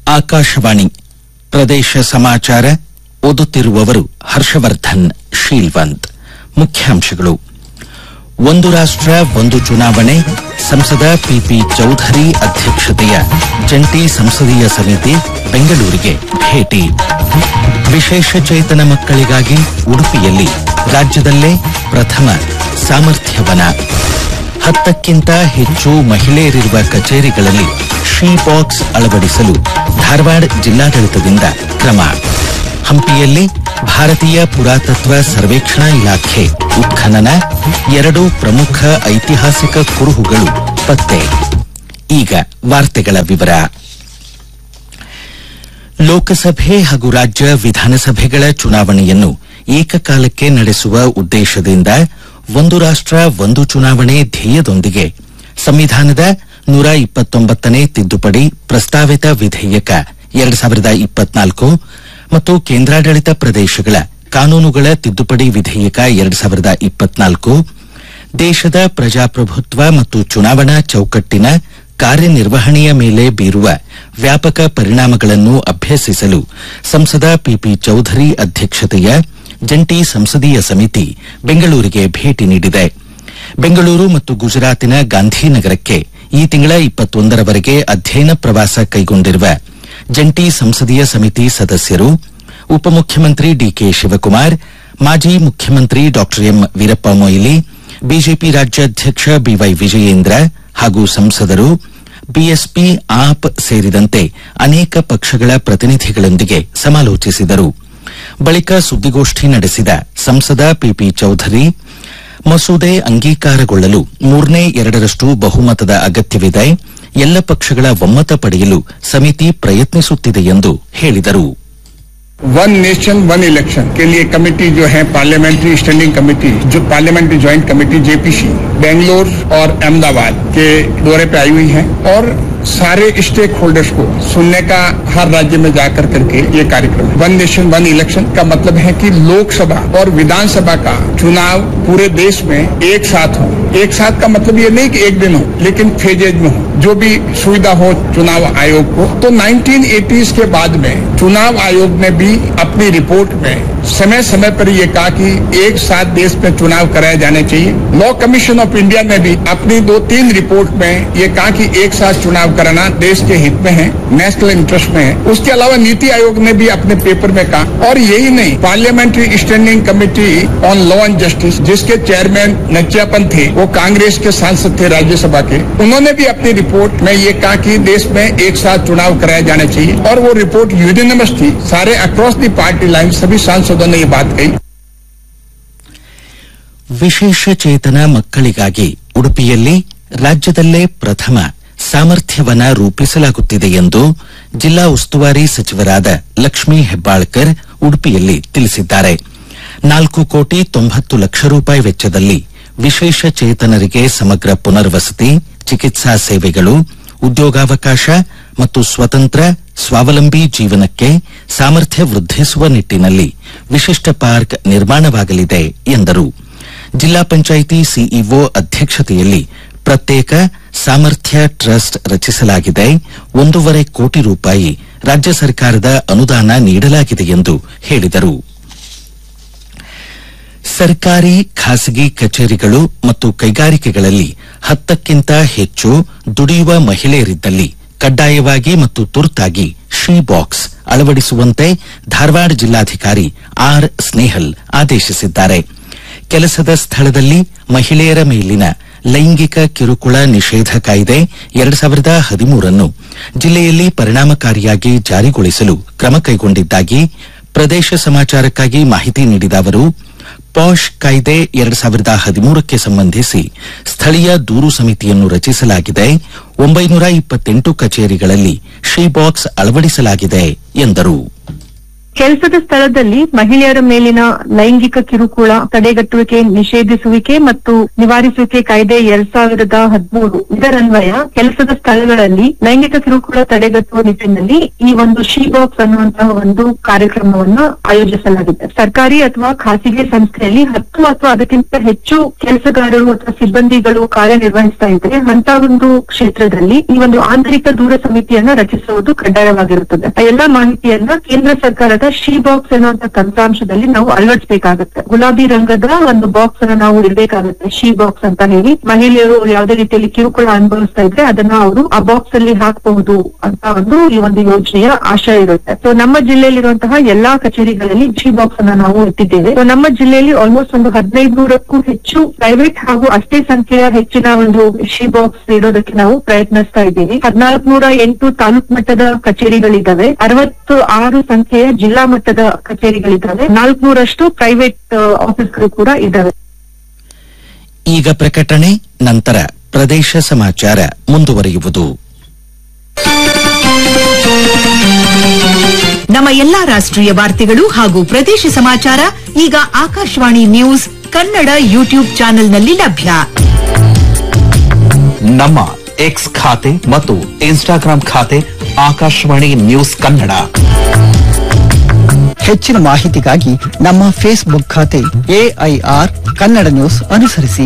ಆಕಾಶವಾಣಿ ಪ್ರದೇಶ ಸಮಾಚಾರ ಓದುತ್ತಿರುವವರು ಹರ್ಷವರ್ಧನ್ ಶೀಲ್ವಂತ್ ಮುಖ್ಯಾಂಶಗಳು ಒಂದು ರಾಷ್ಟ್ರ ಒಂದು ಚುನಾವಣೆ ಸಂಸದ ಪಿಪಿ ಚೌಧರಿ ಅಧ್ಯಕ್ಷತೆಯ ಜಂಟಿ ಸಂಸದೀಯ ಸಮಿತಿ ಬೆಂಗಳೂರಿಗೆ ಭೇಟಿ ವಿಶೇಷ ಚೇತನ ಮಕ್ಕಳಿಗಾಗಿ ಉಡುಪಿಯಲ್ಲಿ ರಾಜ್ಯದಲ್ಲೇ ಪ್ರಥಮ ಸಾಮರ್ಥ್ಯವನ ಹತ್ತಕ್ಕಿಂತ ಹೆಚ್ಚು ಮಹಿಳೆಯರಿರುವ ಕಚೇರಿಗಳಲ್ಲಿ ಶೀ ಬಾಕ್ಸ್ ಅಳವಡಿಸಲು ಧಾರವಾಡ ಜಿಲ್ಲಾಡಳಿತದಿಂದ ಕ್ರಮ ಹಂಪಿಯಲ್ಲಿ ಭಾರತೀಯ ಪುರಾತತ್ವ ಸರ್ವೇಕ್ಷಣಾ ಇಲಾಖೆ ಉತ್ಖನನ ಎರಡು ಪ್ರಮುಖ ಐತಿಹಾಸಿಕ ಕುರುಹುಗಳು ಪತ್ತೆ ಈಗ ವಾರ್ತೆಗಳ ವಿವರ ಲೋಕಸಭೆ ಹಾಗೂ ರಾಜ್ಯ ವಿಧಾನಸಭೆಗಳ ಚುನಾವಣೆಯನ್ನು ಏಕಕಾಲಕ್ಕೆ ನಡೆಸುವ ಉದ್ದೇಶದಿಂದ ಒಂದು ರಾಷ್ಟ್ರ ಒಂದು ಚುನಾವಣೆ ಧ್ಯೇಯದೊಂದಿಗೆ ಸಂವಿಧಾನದ ನೂರ ಇಪ್ಪತ್ತೊಂಬತ್ತನೇ ತಿದ್ದುಪಡಿ ಪ್ರಸ್ತಾವಿತ ವಿಧೇಯಕ ಎರಡು ಸಾವಿರದ ಇಪ್ಪತ್ನಾಲ್ಕು ಮತ್ತು ಕೇಂದ್ರಾಡಳಿತ ಪ್ರದೇಶಗಳ ಕಾನೂನುಗಳ ತಿದ್ದುಪಡಿ ವಿಧೇಯಕ ಎರಡು ಸಾವಿರದ ಇಪ್ಪತ್ನಾಲ್ಕು ದೇಶದ ಪ್ರಜಾಪ್ರಭುತ್ವ ಮತ್ತು ಚುನಾವಣಾ ಚೌಕಟ್ಟಿನ ಕಾರ್ಯನಿರ್ವಹಣೆಯ ಮೇಲೆ ಬೀರುವ ವ್ಯಾಪಕ ಪರಿಣಾಮಗಳನ್ನು ಅಭ್ಯಸಿಸಲು ಸಂಸದ ಪಿಪಿ ಚೌಧರಿ ಅಧ್ಯಕ್ಷತೆಯ ಜಂಟಿ ಸಂಸದೀಯ ಸಮಿತಿ ಬೆಂಗಳೂರಿಗೆ ಭೇಟಿ ನೀಡಿದೆ ಬೆಂಗಳೂರು ಮತ್ತು ಗುಜರಾತಿನ ಗಾಂಧಿನಗರಕ್ಕೆ ಈ ತಿಂಗಳ ಇಪ್ಪತ್ತೊಂದರವರೆಗೆ ಅಧ್ಯಯನ ಪ್ರವಾಸ ಕೈಗೊಂಡಿರುವ ಜಂಟಿ ಸಂಸದೀಯ ಸಮಿತಿ ಸದಸ್ಯರು ಉಪಮುಖ್ಯಮಂತ್ರಿ ಡಿಕೆ ಶಿವಕುಮಾರ್ ಮಾಜಿ ಮುಖ್ಯಮಂತ್ರಿ Dr M Veerappa Moily BJP ರಾಜ್ಯಾಧ್ಯಕ್ಷ ಬಿವೈ ವಿಜಯೇಂದ್ರ ಹಾಗೂ ಸಂಸದರು ಬಿಎಸ್ಪಿ ಆಪ್ ಸೇರಿದಂತೆ ಅನೇಕ ಪಕ್ಷಗಳ ಪ್ರತಿನಿಧಿಗಳೊಂದಿಗೆ ಸಮಾಲೋಚಿಸಿದರು ಬಳಿಕ ಸುದ್ದಿಗೋಷ್ಠಿ ನಡೆಸಿದ ಸಂಸದ ಪಿಪಿ ಚೌಧರಿ ಮಸೂದೆ ಅಂಗೀಕಾರಗೊಳ್ಳಲು ಮೂರನೇ ಎರಡರಷ್ಟು ಬಹುಮತದ ಅಗತ್ಯವಿದೆ ಎಲ್ಲ ಪಕ್ಷಗಳ ಒಮ್ಮತ ಪಡೆಯಲು ಸಮಿತಿ ಪ್ರಯತ್ನಿಸುತ್ತಿದೆ ಎಂದು ಹೇಳಿದರು वन नेशन वन इलेक्शन के लिए कमेटी जो है पार्लियामेंट्री स्टैंडिंग कमेटी जो parliamentary joint committee JPC Bangalore और अहमदाबाद के दौरे पे आई हुई है और सारे स्टेक होल्डर्स को सुनने का हर राज्य में जाकर करके ये कार्यक्रम है वन नेशन वन इलेक्शन का मतलब है कि लोकसभा और विधानसभा का चुनाव पूरे देश में एक साथ हो एक साथ का मतलब ये नहीं कि एक दिन हो लेकिन फेजेज में हो जो भी सुविधा हो चुनाव आयोग को तो 1980s के बाद में चुनाव आयोग ने भी अपनी रिपोर्ट में समय समय पर ये कहा कि एक साथ देश में चुनाव कराए जाने चाहिए लॉ कमीशन ऑफ इंडिया ने भी अपनी दो तीन रिपोर्ट में ये कहा कि एक साथ चुनाव कराना देश के हित में है नेशनल इंटरेस्ट में है उसके अलावा नीति आयोग ने भी अपने पेपर में कहा और यही नहीं parliamentary standing committee on law and justice जिसके चेयरमैन नचियापन थे वो कांग्रेस के सांसद थे राज्यसभा के उन्होंने भी अपनी रिपोर्ट में ये कहा कि देश में एक साथ चुनाव कराए जाने चाहिए और वो रिपोर्ट यूनिनमस थी सारे अक्रॉस दी पार्टी लाइन सभी सांसदों ने ये बात कही ವಿಶೇಷ ಚೇತನ ಮಕ್ಕಳಿಗಾಗಿ ಉಡುಪಿಯಲ್ಲಿ ರಾಜ್ಯದಲ್ಲೇ ಪ್ರಥಮ ಸಾಮರ್ಥ್ಯವನ ರೂಪಿಸಲಾಗುತ್ತಿದೆ ಎಂದು ಜಿಲ್ಲಾ ಉಸ್ತುವಾರಿ ಸಚಿವರಾದ ಲಕ್ಷ್ಮೀ ಹೆಬ್ಬಾಳ್ಕರ್ ಉಡುಪಿಯಲ್ಲಿ ತಿಳಿಸಿದ್ದಾರೆ ನಾಲ್ಕು ಕೋಟಿ ತೊಂಬತ್ತು ಲಕ್ಷ ರೂಪಾಯಿ ವೆಚ್ಚದಲ್ಲಿ ವಿಶೇಷ ಚೇತನರಿಗೆ ಸಮಗ್ರ ಪುನರ್ವಸತಿ ಚಿಕಿತ್ಸಾ ಸೇವೆಗಳು ಉದ್ಯೋಗಾವಕಾಶ ಮತ್ತು ಸ್ವತಂತ್ರ ಸ್ವಾವಲಂಬಿ ಜೀವನಕ್ಕೆ ಸಾಮರ್ಥ್ಯ ವೃದ್ಧಿಸುವ ನಿಟ್ಟಿನಲ್ಲಿ ವಿಶಿಷ್ಟ ಪಾರ್ಕ್ ನಿರ್ಮಾಣವಾಗಲಿದೆ ಎಂದರು ಜಿಲ್ಲಾ ಪಂಚಾಯಿತಿ ಸಿಇಒ ಅಧ್ಯಕ್ಷತೆಯಲ್ಲಿ ಪ್ರತ್ಯೇಕ ಸಾಮರ್ಥ್ಯ ಟ್ರಸ್ಟ್ ರಚಿಸಲಾಗಿದೆ ಒಂದೂವರೆ ಕೋಟಿ ರೂಪಾಯಿ ರಾಜ್ಯ ಸರ್ಕಾರದ ಅನುದಾನ ನೀಡಲಾಗಿದೆ ಎಂದು ಹೇಳಿದರು ಸರ್ಕಾರಿ ಖಾಸಗಿ ಕಚೇರಿಗಳು ಮತ್ತು ಕೈಗಾರಿಕೆಗಳಲ್ಲಿ ಹತ್ತಕ್ಕಿಂತ ಹೆಚ್ಚು ದುಡಿಯುವ ಮಹಿಳೆಯರಿದ್ದಲ್ಲಿ ಕಡ್ಡಾಯವಾಗಿ ಮತ್ತು ತುರ್ತಾಗಿ ಶೀ ಬಾಕ್ಸ್ ಅಳವಡಿಸುವಂತೆ ಧಾರವಾಡ ಜಿಲ್ಲಾಧಿಕಾರಿ ಆರ್ ಸ್ನೇಹಲ್ ಆದೇಶಿಸಿದ್ದಾರೆ ಕೆಲಸದ ಸ್ಥಳದಲ್ಲಿ ಮಹಿಳೆಯರ ಮೇಲಿನ ಲೈಂಗಿಕ ಕಿರುಕುಳ ನಿಷೇಧ ಕಾಯ್ದೆ ಎರಡು ಸಾವಿರದ ಹದಿಮೂರನ್ನು ಜಿಲ್ಲೆಯಲ್ಲಿ ಪರಿಣಾಮಕಾರಿಯಾಗಿ ಜಾರಿಗೊಳಿಸಲು ಕ್ರಮ ಕೈಗೊಂಡಿದ್ದಾಗಿ ಪ್ರದೇಶ ಸಮಾಚಾರಕ್ಕಾಗಿ ಮಾಹಿತಿ ನೀಡಿದ ಅವರು ಪಾಶ್ ಕಾಯ್ದೆ ಎರಡು ಸಾವಿರದ ಹದಿಮೂರಕ್ಕೆ ಸಂಬಂಧಿಸಿ ಸ್ಥಳೀಯ ದೂರು ಸಮಿತಿಯನ್ನು ರಚಿಸಲಾಗಿದೆ ಒಂಬೈನೂರ ಇಪ್ಪತ್ತೆಂಟು ಕಚೇರಿಗಳಲ್ಲಿ ಶೀ ಬಾಕ್ಸ್ ಅಳವಡಿಸಲಾಗಿದೆ ಎಂದರು ಕೆಲಸದ ಸ್ಥಳದಲ್ಲಿ ಮಹಿಳೆಯರ ಮೇಲಿನ ಲೈಂಗಿಕ ಕಿರುಕುಳ ತಡೆಗಟ್ಟುವಿಕೆ ನಿಷೇಧಿಸುವಿಕೆ ಮತ್ತು ನಿವಾರಿಸುವಿಕೆ ಕಾಯ್ದೆ ಎರಡ್ ಸಾವಿರದ ಹದಿಮೂರು ಇದರನ್ವಯ ಕೆಲಸದ ಸ್ಥಳಗಳಲ್ಲಿ ಲೈಂಗಿಕ ಕಿರುಕುಳ ತಡೆಗಟ್ಟುವ ನಿಟ್ಟಿನಲ್ಲಿ ಈ ಒಂದು ಶಿ ಬಾಕ್ಸ್ ಅನ್ನುವಂತಹ ಒಂದು ಕಾರ್ಯಕ್ರಮವನ್ನು ಆಯೋಜಿಸಲಾಗಿದೆ ಸರ್ಕಾರಿ ಅಥವಾ ಖಾಸಗಿ ಸಂಸ್ಥೆಯಲ್ಲಿ ಹತ್ತು ಅಥವಾ ಅದಕ್ಕಿಂತ ಹೆಚ್ಚು ಕೆಲಸಗಾರರು ಅಥವಾ ಸಿಬ್ಬಂದಿಗಳು ಕಾರ್ಯನಿರ್ವಹಿಸ್ತಾ ಇದ್ರೆ ಅಂತ ಒಂದು ಕ್ಷೇತ್ರದಲ್ಲಿ ಈ ಒಂದು ಆಂತರಿಕ ದೂರ ಸಮಿತಿಯನ್ನ ರಚಿಸುವುದು ಕಡ್ಡಾಯವಾಗಿರುತ್ತದೆ ಆ ಎಲ್ಲಾ ಮಾಹಿತಿಯನ್ನ ಕೇಂದ್ರ ಸರ್ಕಾರದ ಶಿ ಬಾಕ್ಸ್ ಎನ್ನುವಂತ ತಂತ್ರಾಂಶದಲ್ಲಿ ನಾವು ಅಳವಡಿಸಬೇಕಾಗುತ್ತೆ ಗುಲಾಬಿ ರಂಗದ ಒಂದು ಬಾಕ್ಸ್ ಅನ್ನ ನಾವು ಇಡಬೇಕಾಗುತ್ತೆ ಶಿ ಬಾಕ್ಸ್ ಅಂತ ಹೇಳಿ ಮಹಿಳೆಯರು ಯಾವುದೇ ರೀತಿಯಲ್ಲಿ ಕಿರುಕುಳ ಅನುಭವಿಸ್ತಾ ಇದ್ರೆ ಅದನ್ನ ಅವರು ಆ ಬಾಕ್ಸ್ ಅಲ್ಲಿ ಹಾಕಬಹುದು ಅಂತ ಒಂದು ಈ ಒಂದು ಯೋಜನೆಯ ಆಶಯ ಇರುತ್ತೆ ಸೊ ನಮ್ಮ ಜಿಲ್ಲೆಯಲ್ಲಿರುವಂತಹ ಎಲ್ಲಾ ಕಚೇರಿಗಳಲ್ಲಿ ಶಿ ಬಾಕ್ಸ್ ಅನ್ನ ನಾವು ಇಟ್ಟಿದ್ದೇವೆ ಸೊ ನಮ್ಮ ಜಿಲ್ಲೆಯಲ್ಲಿ ಆಲ್ಮೋಸ್ಟ್ ಒಂದು ಹದಿನೈದು ನೂರಕ್ಕೂ ಹೆಚ್ಚು ಪ್ರೈವೇಟ್ ಹಾಗೂ ಅಷ್ಟೇ ಸಂಖ್ಯೆಯ ಹೆಚ್ಚಿನ ಒಂದು ಶಿ ಬಾಕ್ಸ್ ಇಡೋದಕ್ಕೆ ನಾವು ಪ್ರಯತ್ನಿಸ್ತಾ ಇದ್ದೀವಿ ಹದಿನಾಲ್ಕು ನೂರ ಎಂಟು ತಾಲೂಕ್ ಮಟ್ಟದ ಕಚೇರಿಗಳಿದ್ದಾವೆ ಅರವತ್ತು ಆರು ಸಂಖ್ಯೆಯ ಜಿಲ್ಲಾ ಮಟ್ಟದ ಕಚೇರಿಗಳಿದ್ದಾವೆ ನಾಲ್ಕುನೂರಷ್ಟು ಪ್ರೈವೇಟ್ ಆಫೀಸ್ಗಳು ಕೂಡ ಇದ್ದಾವೆ ಈಗ ಪ್ರಕಟಣೆ ನಂತರ ಪ್ರದೇಶ ಸಮಾಚಾರ ಮುಂದುವರಿಯುವುದು ನಮ್ಮ ಎಲ್ಲಾ ರಾಷ್ಟ್ರೀಯ ವಾರ್ತೆಗಳು ಹಾಗೂ ಪ್ರದೇಶ ಸಮಾಚಾರ ಈಗ ಆಕಾಶವಾಣಿ ನ್ಯೂಸ್ ಕನ್ನಡ ಯೂಟ್ಯೂಬ್ ಚಾನೆಲ್ನಲ್ಲಿ ಲಭ್ಯ ನಮ್ಮ ಎಕ್ಸ್ ಖಾತೆ ಮತ್ತು ಇನ್ಸ್ಟಾಗ್ರಾಂ ಖಾತೆ ಆಕಾಶವಾಣಿ ನ್ಯೂಸ್ ಕನ್ನಡ ಹೆಚ್ಚಿನ ಮಾಹಿತಿಗಾಗಿ ನಮ್ಮ ಫೇಸ್ಬುಕ್ ಖಾತೆ ಎಐಆರ್ ಕನ್ನಡ ನ್ಯೂಸ್ ಅನುಸರಿಸಿ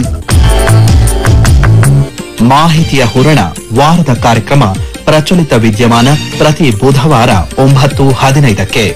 ಮಾಹಿತಿಯ ಹೂರಣ ವಾರದ ಕಾರ್ಯಕ್ರಮ ಪ್ರಚಲಿತ ವಿದ್ಯಮಾನ ಪ್ರತಿ ಬುಧವಾರ ಒಂಬತ್ತು ಹದಿನೈದಕ್ಕೆ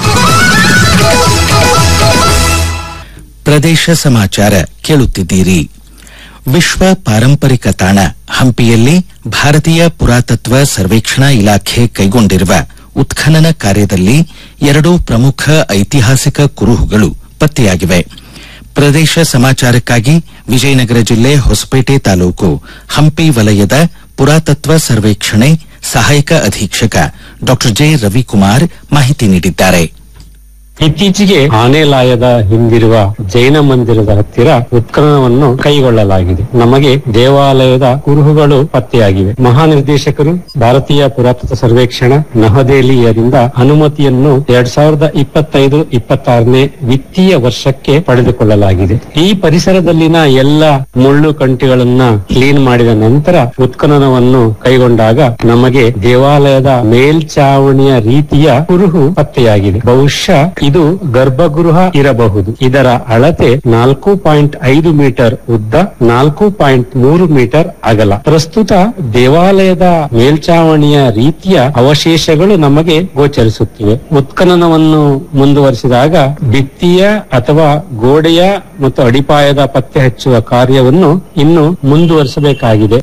ಪ್ರದೇಶ ಸಮಾಚಾರ ಕೇಳುತ್ತಿದ್ದೀರಿ ವಿಶ್ವ ಪಾರಂಪರಿಕ ತಾಣ ಹಂಪಿಯಲ್ಲಿ ಭಾರತೀಯ ಪುರಾತತ್ವ ಸರ್ವೇಕ್ಷಣಾ ಇಲಾಖೆ ಕೈಗೊಂಡಿರುವ ಉತ್ಖನನ ಕಾರ್ಯದಲ್ಲಿ ಎರಡು ಪ್ರಮುಖ ಐತಿಹಾಸಿಕ ಕುರುಹುಗಳು ಪತ್ತೆಯಾಗಿವೆ ಪ್ರದೇಶ ಸಮಾಚಾರಕ್ಕಾಗಿ ವಿಜಯನಗರ ಜಿಲ್ಲೆ ಹೊಸಪೇಟೆ ತಾಲೂಕು ಹಂಪಿ ವಲಯದ ಪುರಾತತ್ವ ಸರ್ವೇಕ್ಷಣೆ ಸಹಾಯಕ ಅಧೀಕ್ಷಕ ಡಾ ಜೆ ರವಿಕುಮಾರ್ ಮಾಹಿತಿ ನೀಡಿದ್ದಾರೆ ಇತ್ತೀಚೆಗೆ ಆನೆಲಾಯದ ಹಿಂದಿರುವ ಜೈನ ಮಂದಿರದ ಹತ್ತಿರ ಉತ್ಖನನವನ್ನು ಕೈಗೊಳ್ಳಲಾಗಿದೆ ನಮಗೆ ದೇವಾಲಯದ ಕುರುಹುಗಳು ಪತ್ತೆಯಾಗಿವೆ ಮಹಾನಿರ್ದೇಶಕರು ಭಾರತೀಯ ಪುರಾತತ್ವ ಸರ್ವೇಕ್ಷಣಾ ನವದೆಹಲಿಯರಿಂದ ಅನುಮತಿಯನ್ನು ಎರಡ್ ಸಾವಿರದ ಇಪ್ಪತ್ತೈದು ಇಪ್ಪತ್ತಾರನೇ ವಿತ್ತೀಯ ವರ್ಷಕ್ಕೆ ಪಡೆದುಕೊಳ್ಳಲಾಗಿದೆ ಈ ಪರಿಸರದಲ್ಲಿನ ಎಲ್ಲ ಮುಳ್ಳು ಕಂಟಿಗಳನ್ನ ಕ್ಲೀನ್ ಮಾಡಿದ ನಂತರ ಉತ್ಖನನವನ್ನು ಕೈಗೊಂಡಾಗ ನಮಗೆ ದೇವಾಲಯದ ಮೇಲ್ಚಾವಣಿಯ ರೀತಿಯ ಕುರುಹು ಪತ್ತೆಯಾಗಿದೆ ಬಹುಶಃ ಇದು ಗರ್ಭಗೃಹ ಇರಬಹುದು ಇದರ ಅಳತೆ ನಾಲ್ಕು ಪಾಯಿಂಟ್ ಐದು ಮೀಟರ್ ಉದ್ದ ನಾಲ್ಕು ಪಾಯಿಂಟ್ ಮೂರು ಮೀಟರ್ ಅಗಲ ಪ್ರಸ್ತುತ ದೇವಾಲಯದ ಮೇಲ್ಚಾವಣಿಯ ರೀತಿಯ ಅವಶೇಷಗಳು ನಮಗೆ ಗೋಚರಿಸುತ್ತಿವೆ ಉತ್ಖನನವನ್ನು ಮುಂದುವರಿಸಿದಾಗ ಭಿತ್ತಿಯ ಅಥವಾ ಗೋಡೆಯ ಮತ್ತು ಅಡಿಪಾಯದ ಪತ್ತೆ ಹಚ್ಚುವ ಕಾರ್ಯವನ್ನು ಇನ್ನು ಮುಂದುವರಿಸಬೇಕಾಗಿದೆ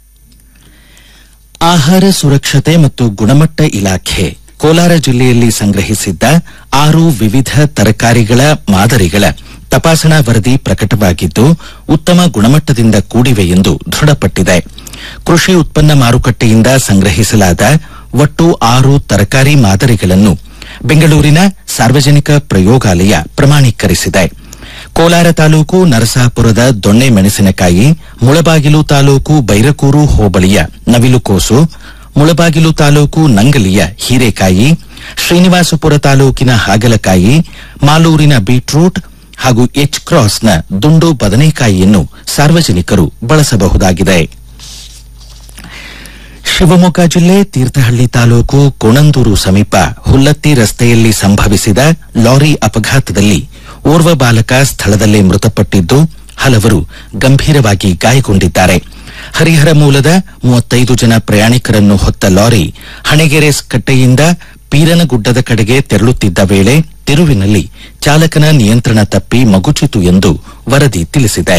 ಆಹಾರ ಸುರಕ್ಷತೆ ಮತ್ತು ಗುಣಮಟ್ಟ ಇಲಾಖೆ ಕೋಲಾರ ಜಿಲ್ಲೆಯಲ್ಲಿ ಸಂಗ್ರಹಿಸಿದ್ದ ಆರು ವಿವಿಧ ತರಕಾರಿಗಳ ಮಾದರಿಗಳ ತಪಾಸಣಾ ವರದಿ ಪ್ರಕಟವಾಗಿದ್ದು ಉತ್ತಮ ಗುಣಮಟ್ಟದಿಂದ ಕೂಡಿವೆ ಎಂದು ದೃಢಪಟ್ಟಿದೆ ಕೃಷಿ ಉತ್ಪನ್ನ ಮಾರುಕಟ್ಟೆಯಿಂದ ಸಂಗ್ರಹಿಸಲಾದ ಒಟ್ಟು ಆರು ತರಕಾರಿ ಮಾದರಿಗಳನ್ನು ಬೆಂಗಳೂರಿನ ಸಾರ್ವಜನಿಕ ಪ್ರಯೋಗಾಲಯ ಪ್ರಮಾಣೀಕರಿಸಿದೆ ಕೋಲಾರ ತಾಲೂಕು ನರಸಾಪುರದ ದೊಣ್ಣೆ ಮೆಣಸಿನಕಾಯಿ ಮುಳಬಾಗಿಲು ತಾಲೂಕು ಬೈರಕೂರು ಹೋಬಳಿಯ ನವಿಲುಕೋಸು ಮುಳಬಾಗಿಲು ತಾಲೂಕು ನಂಗಲಿಯ ಹೀರೆಕಾಯಿ ಶ್ರೀನಿವಾಸಪುರ ತಾಲೂಕಿನ ಹಾಗಲಕಾಯಿ ಮಾಲೂರಿನ ಬೀಟ್ರೂಟ್ ಹಾಗೂ ಎಚ್ ಕ್ರಾಸ್ನ ದುಂಡು ಬದನೆಕಾಯಿಯನ್ನು ಸಾರ್ವಜನಿಕರು ಬಳಸಬಹುದಾಗಿದೆ ಶಿವಮೊಗ್ಗ ಜಿಲ್ಲೆ ತೀರ್ಥಹಳ್ಳಿ ತಾಲೂಕು ಕೋಣಂದೂರು ಸಮೀಪ ಹುಲ್ಲತ್ತಿ ರಸ್ತೆಯಲ್ಲಿ ಸಂಭವಿಸಿದ ಲಾರಿ ಅಪಘಾತದಲ್ಲಿ ಓರ್ವ ಬಾಲಕ ಸ್ಥಳದಲ್ಲೇ ಮೃತಪಟ್ಟಿದ್ದು ಹಲವರು ಗಂಭೀರವಾಗಿ ಗಾಯಗೊಂಡಿದ್ದಾರೆ ಹರಿಹರ ಮೂಲದ ಮೂವತ್ತೈದು ಜನ ಪ್ರಯಾಣಿಕರನ್ನು ಹೊತ್ತ ಲಾರಿ ಹಣೆಗೆರೆ ಕಟ್ಟೆಯಿಂದ ಪೀರನಗುಡ್ಡದ ಕಡೆಗೆ ತೆರಳುತ್ತಿದ್ದ ವೇಳೆ ತಿರುವಿನಲ್ಲಿ ಚಾಲಕನ ನಿಯಂತ್ರಣ ತಪ್ಪಿ ಮಗುಚಿತು ಎಂದು ವರದಿ ತಿಳಿಸಿದೆ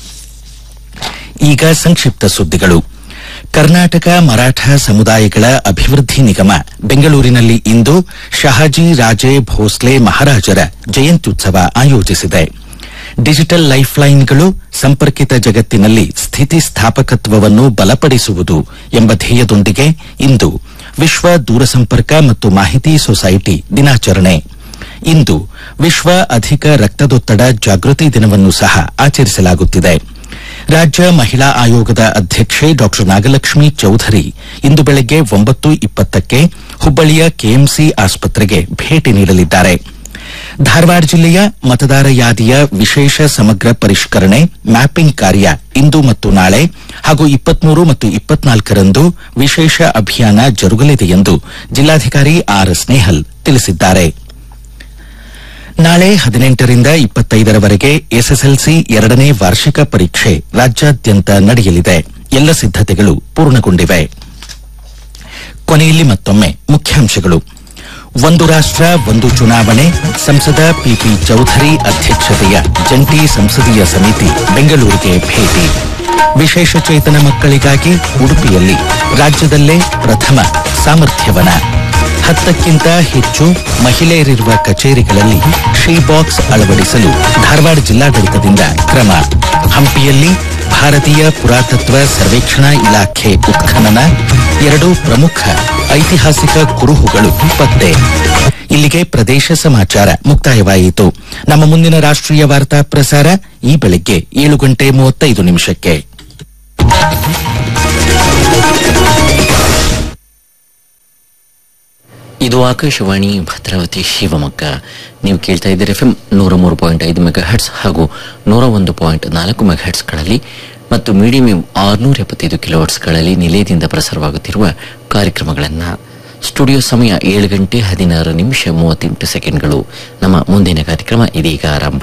ಈಗ ಸಂಕ್ಷಿಪ್ತ ಸುದ್ದಿಗಳು ಕರ್ನಾಟಕ ಮರಾಠ ಸಮುದಾಯಗಳ ಅಭಿವೃದ್ಧಿ ನಿಗಮ ಬೆಂಗಳೂರಿನಲ್ಲಿ ಇಂದು ಶಹಾಜಿ ರಾಜೇ ಭೋಸ್ಲೆ ಮಹಾರಾಜರ ಜಯಂತ್ಯುತ್ಸವ ಆಯೋಜಿಸಿದೆ ಡಿಜಿಟಲ್ ಲೈಫ್ಲೈನ್ಗಳು ಸಂಪರ್ಕಿತ ಜಗತ್ತಿನಲ್ಲಿ ಸ್ಥಿತಿಸ್ಥಾಪಕತ್ವವನ್ನು ಬಲಪಡಿಸುವುದು ಎಂಬ ಧ್ಯೇಯದೊಂದಿಗೆ ಇಂದು ವಿಶ್ವ ದೂರಸಂಪರ್ಕ ಮತ್ತು ಮಾಹಿತಿ ಸೊಸೈಟಿ ದಿನಾಚರಣೆ ಇಂದು ವಿಶ್ವ ಅಧಿಕ ರಕ್ತದೊತ್ತಡ ಜಾಗೃತಿ ದಿನವನ್ನು ಸಹ ಆಚರಿಸಲಾಗುತ್ತಿದೆ ರಾಜ್ಯ ಮಹಿಳಾ ಆಯೋಗದ ಅಧ್ಯಕ್ಷೆ ಡಾ ನಾಗಲಕ್ಷ್ಮಿ ಚೌಧರಿ ಇಂದು ಬೆಳಗ್ಗೆ ಒಂಬತ್ತು ಇಪ್ಪತ್ತಕ್ಕೆ ಹುಬ್ಬಳ್ಳಿಯ ಕೆಎಂಸಿ ಆಸ್ಪತ್ರೆಗೆ ಭೇಟಿ ನೀಡಲಿದ್ದಾರೆ ಧಾರವಾಡ ಜಿಲ್ಲೆಯ ಮತದಾರ ಯಾದಿಯ ವಿಶೇಷ ಸಮಗ್ರ ಪರಿಷ್ಕರಣೆ ಮ್ಯಾಪಿಂಗ್ ಕಾರ್ಯ ಇಂದು ಮತ್ತು ನಾಳೆ ಹಾಗೂ ಇಪ್ಪತ್ಮೂರು ಮತ್ತು ಇಪ್ಪತ್ನಾಲ್ಕರಂದು ವಿಶೇಷ ಅಭಿಯಾನ ಜರುಗಲಿದೆ ಎಂದು ಜಿಲ್ಲಾಧಿಕಾರಿ ಆರ್ ಸ್ನೇಹಲ್ ತಿಳಿಸಿದ್ದಾರೆ ನಾಳೆ ಹದಿನೆಂಟರಿಂದ ಇಪ್ಪತ್ತೈದರವರೆಗೆ ಎಸ್ಎಸ್ಎಲ್ಸಿ ಎರಡನೇ ವಾರ್ಷಿಕ ಪರೀಕ್ಷೆ ರಾಜ್ಯಾದ್ಯಂತ ನಡೆಯಲಿದೆ ಎಲ್ಲ ಸಿದ್ದತೆಗಳು ಪೂರ್ಣಗೊಂಡಿವೆ ಕೊನೆಯಲ್ಲಿ ಮತ್ತೊಮ್ಮೆ ಮುಖ್ಯಾಂಶಗಳು ಒಂದು ರಾಷ್ಟ್ರ ಒಂದು ಚುನಾವಣೆ ಸಂಸದ ಪಿಪಿ ಚೌಧರಿ ಅಧ್ಯಕ್ಷತೆಯ ಜಂಟಿ ಸಂಸದೀಯ ಸಮಿತಿ ಬೆಂಗಳೂರಿಗೆ ಭೇಟಿ ವಿಶೇಷ ಚೇತನ ಮಕ್ಕಳಿಗಾಗಿ ಉಡುಪಿಯಲ್ಲಿ ರಾಜ್ಯದಲ್ಲೇ ಪ್ರಥಮ ಸಾಮರ್ಥ್ಯವನ ಹತ್ತಕ್ಕಿಂತ ಹೆಚ್ಚು ಮಹಿಳೆಯರಿರುವ ಕಚೇರಿಗಳಲ್ಲಿ ಶೀ ಬಾಕ್ಸ್ ಅಳವಡಿಸಲು ಧಾರವಾಡ ಜಿಲ್ಲಾಡಳಿತದಿಂದ ಕ್ರಮ ಹಂಪಿಯಲ್ಲಿ ಭಾರತೀಯ ಪುರಾತತ್ವ ಸರ್ವೇಕ್ಷಣಾ ಇಲಾಖೆ ಉತ್ಖನನ ಎರಡು ಪ್ರಮುಖ ಐತಿಹಾಸಿಕ ಕುರುಹುಗಳು ಪತ್ತೆ ಇಲ್ಲಿಗೆ ಪ್ರದೇಶ ಸಮಾಚಾರ ಮುಕ್ತಾಯವಾಯಿತು ನಮ್ಮ ಮುಂದಿನ ರಾಷ್ಟ್ರೀಯ ವಾರ್ತಾ ಪ್ರಸಾರ ಈ ಬೆಳಗ್ಗೆ ಏಳು ಗಂಟೆ ಮೂವತ್ತೈದು ನಿಮಿಷಕ್ಕೆ ಇದು ಆಕಾಶವಾಣಿ ಭದ್ರಾವತಿ ಶಿವಮೊಗ್ಗ ನೀವು ಕೇಳ್ತಾ ಇದ್ದೀರಿ ಎಫ್ ನೂರ ಮೂರು ಪಾಯಿಂಟ್ ಐದು ಮೆಗಾ ಹರ್ಟ್ಸ್ ಹಾಗೂ ನೂರ ಒಂದು ಪಾಯಿಂಟ್ ನಾಲ್ಕು ಮೆಗಾ ಹರ್ಟ್ಸ್ಗಳಲ್ಲಿ ಮತ್ತು ಮೀಡಿಯಂ ವೇವ್ ಆರುನೂರ ಎಪ್ಪತ್ತೈದು ಕಿಲೋಹರ್ಟ್ಸ್ಗಳಲ್ಲಿ ನಿಲಯದಿಂದ ಪ್ರಸಾರವಾಗುತ್ತಿರುವ ಕಾರ್ಯಕ್ರಮಗಳನ್ನು ಸ್ಟುಡಿಯೋ ಸಮಯ ಏಳು ಗಂಟೆ ಹದಿನಾರು ನಿಮಿಷ ಮೂವತ್ತೆಂಟು ಸೆಕೆಂಡ್ಗಳು ನಮ್ಮ ಮುಂದಿನ ಕಾರ್ಯಕ್ರಮ ಇದೀಗ ಆರಂಭ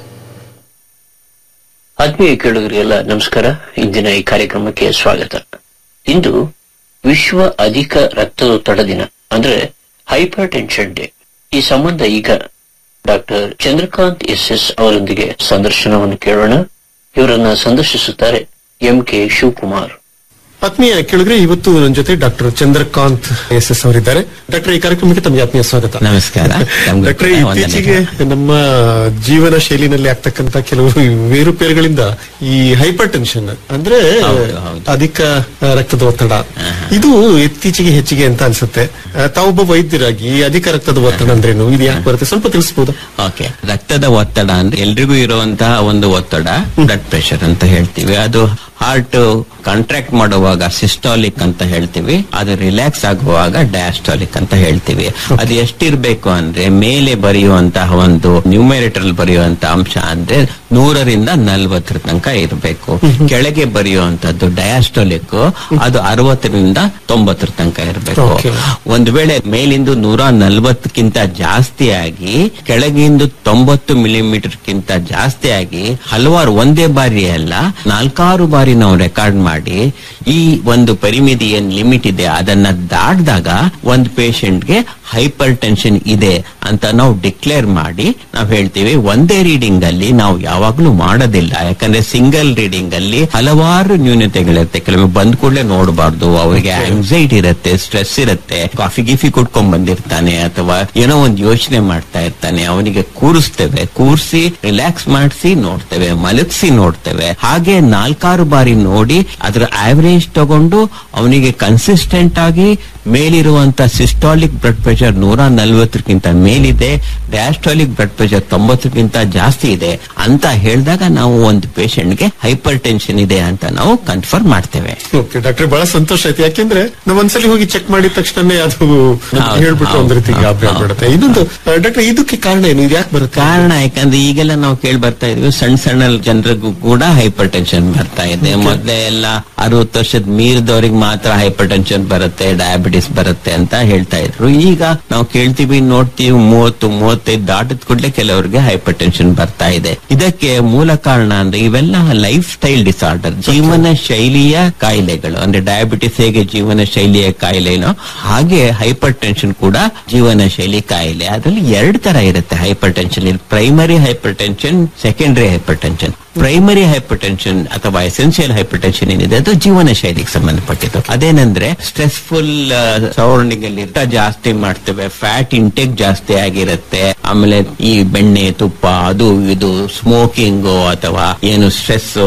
ಆತ್ಮೀಯ ಕೇಳುಗರಿಗೆಲ್ಲ ನಮಸ್ಕಾರ ಇಂದಿನ ಈ ಕಾರ್ಯಕ್ರಮಕ್ಕೆ ಸ್ವಾಗತ ಇಂದು ವಿಶ್ವ ಅಧಿಕ ರಕ್ತದೊತ್ತಡ ದಿನ ಅಂದ್ರೆ ಹೈಪರ್ ಟೆನ್ಷನ್ ಡೇ ಈ ಸಂಬಂಧ ಈಗ ಡಾಕ್ಟರ್ ಚಂದ್ರಕಾಂತ್ ಎಸ್ ಎಸ್ ಅವರೊಂದಿಗೆ ಸಂದರ್ಶನವನ್ನು ಕೇಳೋಣ ಇವರನ್ನ ಸಂದರ್ಶಿಸುತ್ತಾರೆ ಎಂ ಕೆ ಶಿವಕುಮಾರ್ ಆತ್ಮೀಯ ಕೇಳಿದ್ರೆ ಇವತ್ತು ನನ್ನ ಜೊತೆ ಡಾಕ್ಟರ್ ಚಂದ್ರಕಾಂತ್ ಎಸ್ ಎಸ್ ಅವರಿದ್ದಾರೆ ಡಾಕ್ಟರ್ ಈ ಕಾರ್ಯಕ್ರಮಕ್ಕೆ ತಮಗೆ ಆತ್ಮೀಯ ಸ್ವಾಗತ ನಮಸ್ಕಾರ ತಮ್ಗೂ ಡಾಕ್ಟರ್ ಕೂಡ ಇತ್ತೀಚೆಗೆ ವಂದನೆಗಳು. ನಮ್ಮ ಜೀವನ ಶೈಲಿನಲ್ಲಿ ಆಗ್ತಕ್ಕಂತ ಕೆಲವು ಏರುಪೇರುಗಳಿಂದ ಈ ಹೈಪರ್ ಟೆನ್ಷನ್ ಅಂದ್ರೆ ಹೌದು, ಹೌದು. ಅಧಿಕ ಆ, ರಕ್ತದ ಒತ್ತಡ ಇದು ಇತ್ತೀಚೆಗೆ ಹೆಚ್ಚಿಗೆ ಅಂತ ಅನ್ಸುತ್ತೆ ಆ, ತಾವೊಬ್ಬ ವೈದ್ಯರಾಗಿ ಈ ಅಧಿಕ ರಕ್ತದ ಒತ್ತಡ ಅಂದ್ರೇನು ಇದು ಯಾಕೆ ಬರುತ್ತೆ ಸ್ವಲ್ಪ ತಿಳಿಸಬಹುದಾ ಓಕೆ ರಕ್ತದ ಒತ್ತಡ ಅಂದ್ರೆ ಎಲ್ರಿಗೂ ಇರುವಂತಹ ಒಂದು ಒತ್ತಡ ಬ್ಲಡ್ ಪ್ರೆಷರ್ ಅಂತ ಹೇಳ್ತೀವಿ ಅದು ಹಾರ್ಟ್ ಕಾಂಟ್ರಾಕ್ಟ್ ಮಾಡುವಾಗ ಸಿಸ್ಟಾಲಿಕ್ ಅಂತ ಹೇಳ್ತೀವಿ ಅದು ರಿಲ್ಯಾಕ್ಸ್ ಆಗುವಾಗ ಡಯಾಸ್ಟಾಲಿಕ್ ಅಂತ ಹೇಳ್ತೀವಿ ಅದು ಎಷ್ಟಿರ್ಬೇಕು ಅಂದ್ರೆ ಮೇಲೆ ಬರೆಯುವಂತಹ ಒಂದು ನ್ಯೂಮೆರೇಟರ್ ಬರೆಯುವಂತ ಅಂಶ ಅಂದ್ರೆ ನೂರರಿಂದ ನಲ್ವತ್ತರ ತನಕ ಇರಬೇಕು ಕೆಳಗೆ ಬರೆಯುವಂತದ್ದು ಡಯಾಸ್ಟಾಲಿಕ್ ಅದು ಅರವತ್ತರಿಂದ ತೊಂಬತ್ತರ ತನಕ ಇರಬೇಕು Okay. ಒಂದು ವೇಳೆ ಮೇಲಿಂದು ನೂರ ನಲ್ವತ್ತಕ್ಕಿಂತ ಜಾಸ್ತಿ ಆಗಿ ಕೆಳಗಿಂದು ತೊಂಬತ್ತು ಮಿಲಿಮೀಟರ್ ಕಿಂತ ಜಾಸ್ತಿ ಆಗಿ ಹಲವಾರು ಒಂದೇ ಬಾರಿ ಅಲ್ಲ ನಾಲ್ಕಾರು ಬಾರಿ ನಾವು ರೆಕಾರ್ಡ್ ಮಾಡಿ ಈ ಒಂದು ಪರಿಮಿತಿ ಏನ್ ಲಿಮಿಟ್ ಇದೆ ಅದನ್ನ ದಾಟಿದಾಗ ಒಂದು ಗೆ ಹೈಪರ್ ಟೆನ್ಷನ್ ಇದೆ ಅಂತ ನಾವು ಡಿಕ್ಲೇರ್ ಮಾಡಿ ನಾವು ಹೇಳ್ತೀವಿ ಒಂದೇ ರೀಡಿಂಗ್ ಅಲ್ಲಿ ನಾವು ಯಾವಾಗ್ಲೂ ಮಾಡೋದಿಲ್ಲ ಯಾಕಂದ್ರೆ ಸಿಂಗಲ್ ರೀಡಿಂಗ್ ಅಲ್ಲಿ ಹಲವಾರು ನ್ಯೂನತೆಗಳಿರುತ್ತೆ ಕೆಲವೊಮ್ಮೆ ಬಂದ್ ಕೂಡಲೇ ನೋಡಬಾರ್ದು ಅವರಿಗೆ ಆಂಗ್ಸೈಟಿ ಇರುತ್ತೆ ಸ್ಟ್ರೆಸ್ ಇರುತ್ತೆ ಕಾಫಿ ಗಿಫಿ ಕುಟ್ಕೊಂಡ್ ಬಂದಿರ್ತಾನೆ ಅಥವಾ ಏನೋ ಒಂದು ಯೋಚನೆ ಮಾಡ್ತಾ ಇರ್ತಾನೆ ಅವನಿಗೆ ಕೂರಿಸ್ತೇವೆ ಕೂರಿಸಿ ರಿಲ್ಯಾಕ್ಸ್ ಮಾಡಿಸಿ ನೋಡ್ತೇವೆ ಮಲಗಿಸಿ ನೋಡ್ತೇವೆ ಹಾಗೆ ನಾಲ್ಕಾರು ಬಾರಿ ನೋಡಿ ಅದರ ಆವರೇಜ್ ತಗೊಂಡು ಅವನಿಗೆ ಕನ್ಸಿಸ್ಟೆಂಟ್ ಆಗಿ ಮೇಲಿರುವಂತ ಸಿಸ್ಟಾಲಿಕ್ ಬ್ಲಡ್ ಪ್ರೆಷರ್ ನೂರ ನಲ್ವತ್ತಕ್ಕಿಂತ ಮೇಲಿದೆ ಡಯಾಸ್ಟಾಲಿಕ್ ಬ್ಲಡ್ ಪ್ರೆಷರ್ ತೊಂಬತ್ತಕ್ಕಿಂತ ಜಾಸ್ತಿ ಇದೆ ಅಂತ ಹೇಳಿದಾಗ ನಾವು ಒಂದು ಗೆ ಹೈಪರ್ ಟೆನ್ಷನ್ ಇದೆ ಅಂತ ನಾವು ಕನ್ಫರ್ಮ್ ಮಾಡ್ತೇವೆ ಓಕೆ ಡಾಕ್ಟರ್ ಬಹಳ ಸಂತೋಷ ಆಯ್ತು ಯಾಕೆಂದ್ರೆ ನಾವು ಒಂದ್ಸಲಿ ಹೋಗಿ ಚೆಕ್ ಮಾಡಿದ ತಕ್ಷಣನೇ ಅದು ನಮ್ಗೆ ಹೌದು, ಹೇಳ್ಬಿಟ್ಟು ಒಂದ್ ಹೌದು, ರೀತಿ ಹೌದು, ಗಾಬರಿ ಹೌದು. ಆಗ್ಬಿಡುತ್ತೆ ಇನ್ನೊಂದು ಡಾಕ್ಟರ್ ಇದಕ್ಕೆ ಕಾರಣ ಏನು ಇದು ಯಾಕೆ ಬರುತ್ತೆ ಕಾರಣ ಯಾಕಂದ್ರೆ ಈಗೆಲ್ಲ ನಾವು ಕೇಳಿ ಬರ್ತಾ ಇದೀವಿ ಸಣ್ಣ ಸಣ್ಣ ಜನರಿಗೂ ಕೂಡ ಹೈಪರ್ ಟೆನ್ಷನ್ ಬರ್ತಾ ಇದೆ ಮೊದ್ಲೇ ಎಲ್ಲ ಅರವತ್ತು ವರ್ಷದ ಮೀರಿದವ್ರಿಗೆ ಮಾತ್ರ ಹೈಪರ್ ಟೆನ್ಷನ್ ಬರುತ್ತೆ ಡಯಾಬಿಟಿಸ್ ಬರುತ್ತೆ ಅಂತ ಹೇಳ್ತಾ ಇದ್ರು ಈಗ ನಾವು ಕೇಳ್ತೀವಿ ನೋಡ್ತೀವಿ ಮೂವತ್ತು ಮೂವತ್ತೈದು ದಾಟಿದ ಕೂಡಲೇ ಕೆಲವರಿಗೆ ಹೈಪರ್ ಟೆನ್ಷನ್ ಬರ್ತಾ ಇದೆ ಇದಕ್ಕೆ ಮೂಲ ಕಾರಣ ಅಂದ್ರೆ ಇವೆಲ್ಲ ಲೈಫ್ ಸ್ಟೈಲ್ ಡಿಸಾರ್ಡರ್ ಜೀವನ ಶೈಲಿಯ ಕಾಯಿಲೆಗಳು ಅಂದ್ರೆ ಡಯಾಬಿಟಿಸ್ ಹೇಗೆ ಜೀವನ ಶೈಲಿಯ ಕಾಯಿಲೆನೋ ಹಾಗೆ ಹೈಪರ್ ಟೆನ್ಷನ್ ಕೂಡ ಜೀವನ ಶೈಲಿ ಕಾಯಿಲೆ ಅದರಲ್ಲಿ ಎರಡು ತರ ಇರುತ್ತೆ hypertension primary hypertension secondary hypertension primary hypertension ಅಥವಾ ಎಸೆನ್ಷಿಯಲ್ ಹೈಪರ್ ಟೆನ್ಷನ್ ಏನಿದೆ ಅದು ಜೀವನ ಶೈಲಿಗೆ ಸಂಬಂಧಪಟ್ಟಿದ್ದು ಅದೇನಂದ್ರೆ ಸ್ಟ್ರೆಸ್ಫುಲ್ ಸರೌಂಡಿಂಗ್ ಅಲ್ಲಿ ಇರ್ತಾ ಜಾಸ್ತಿ ಮಾಡ್ತೇವೆ ಫ್ಯಾಟ್ ಇಂಟೇಕ್ ಜಾಸ್ತಿ ಆಗಿರುತ್ತೆ ಆಮೇಲೆ ಈ ಬೆಣ್ಣೆ ತುಪ್ಪ ಅದು ಇದು ಸ್ಮೋಕಿಂಗ್ ಅಥವಾ ಏನು ಸ್ಟ್ರೆಸ್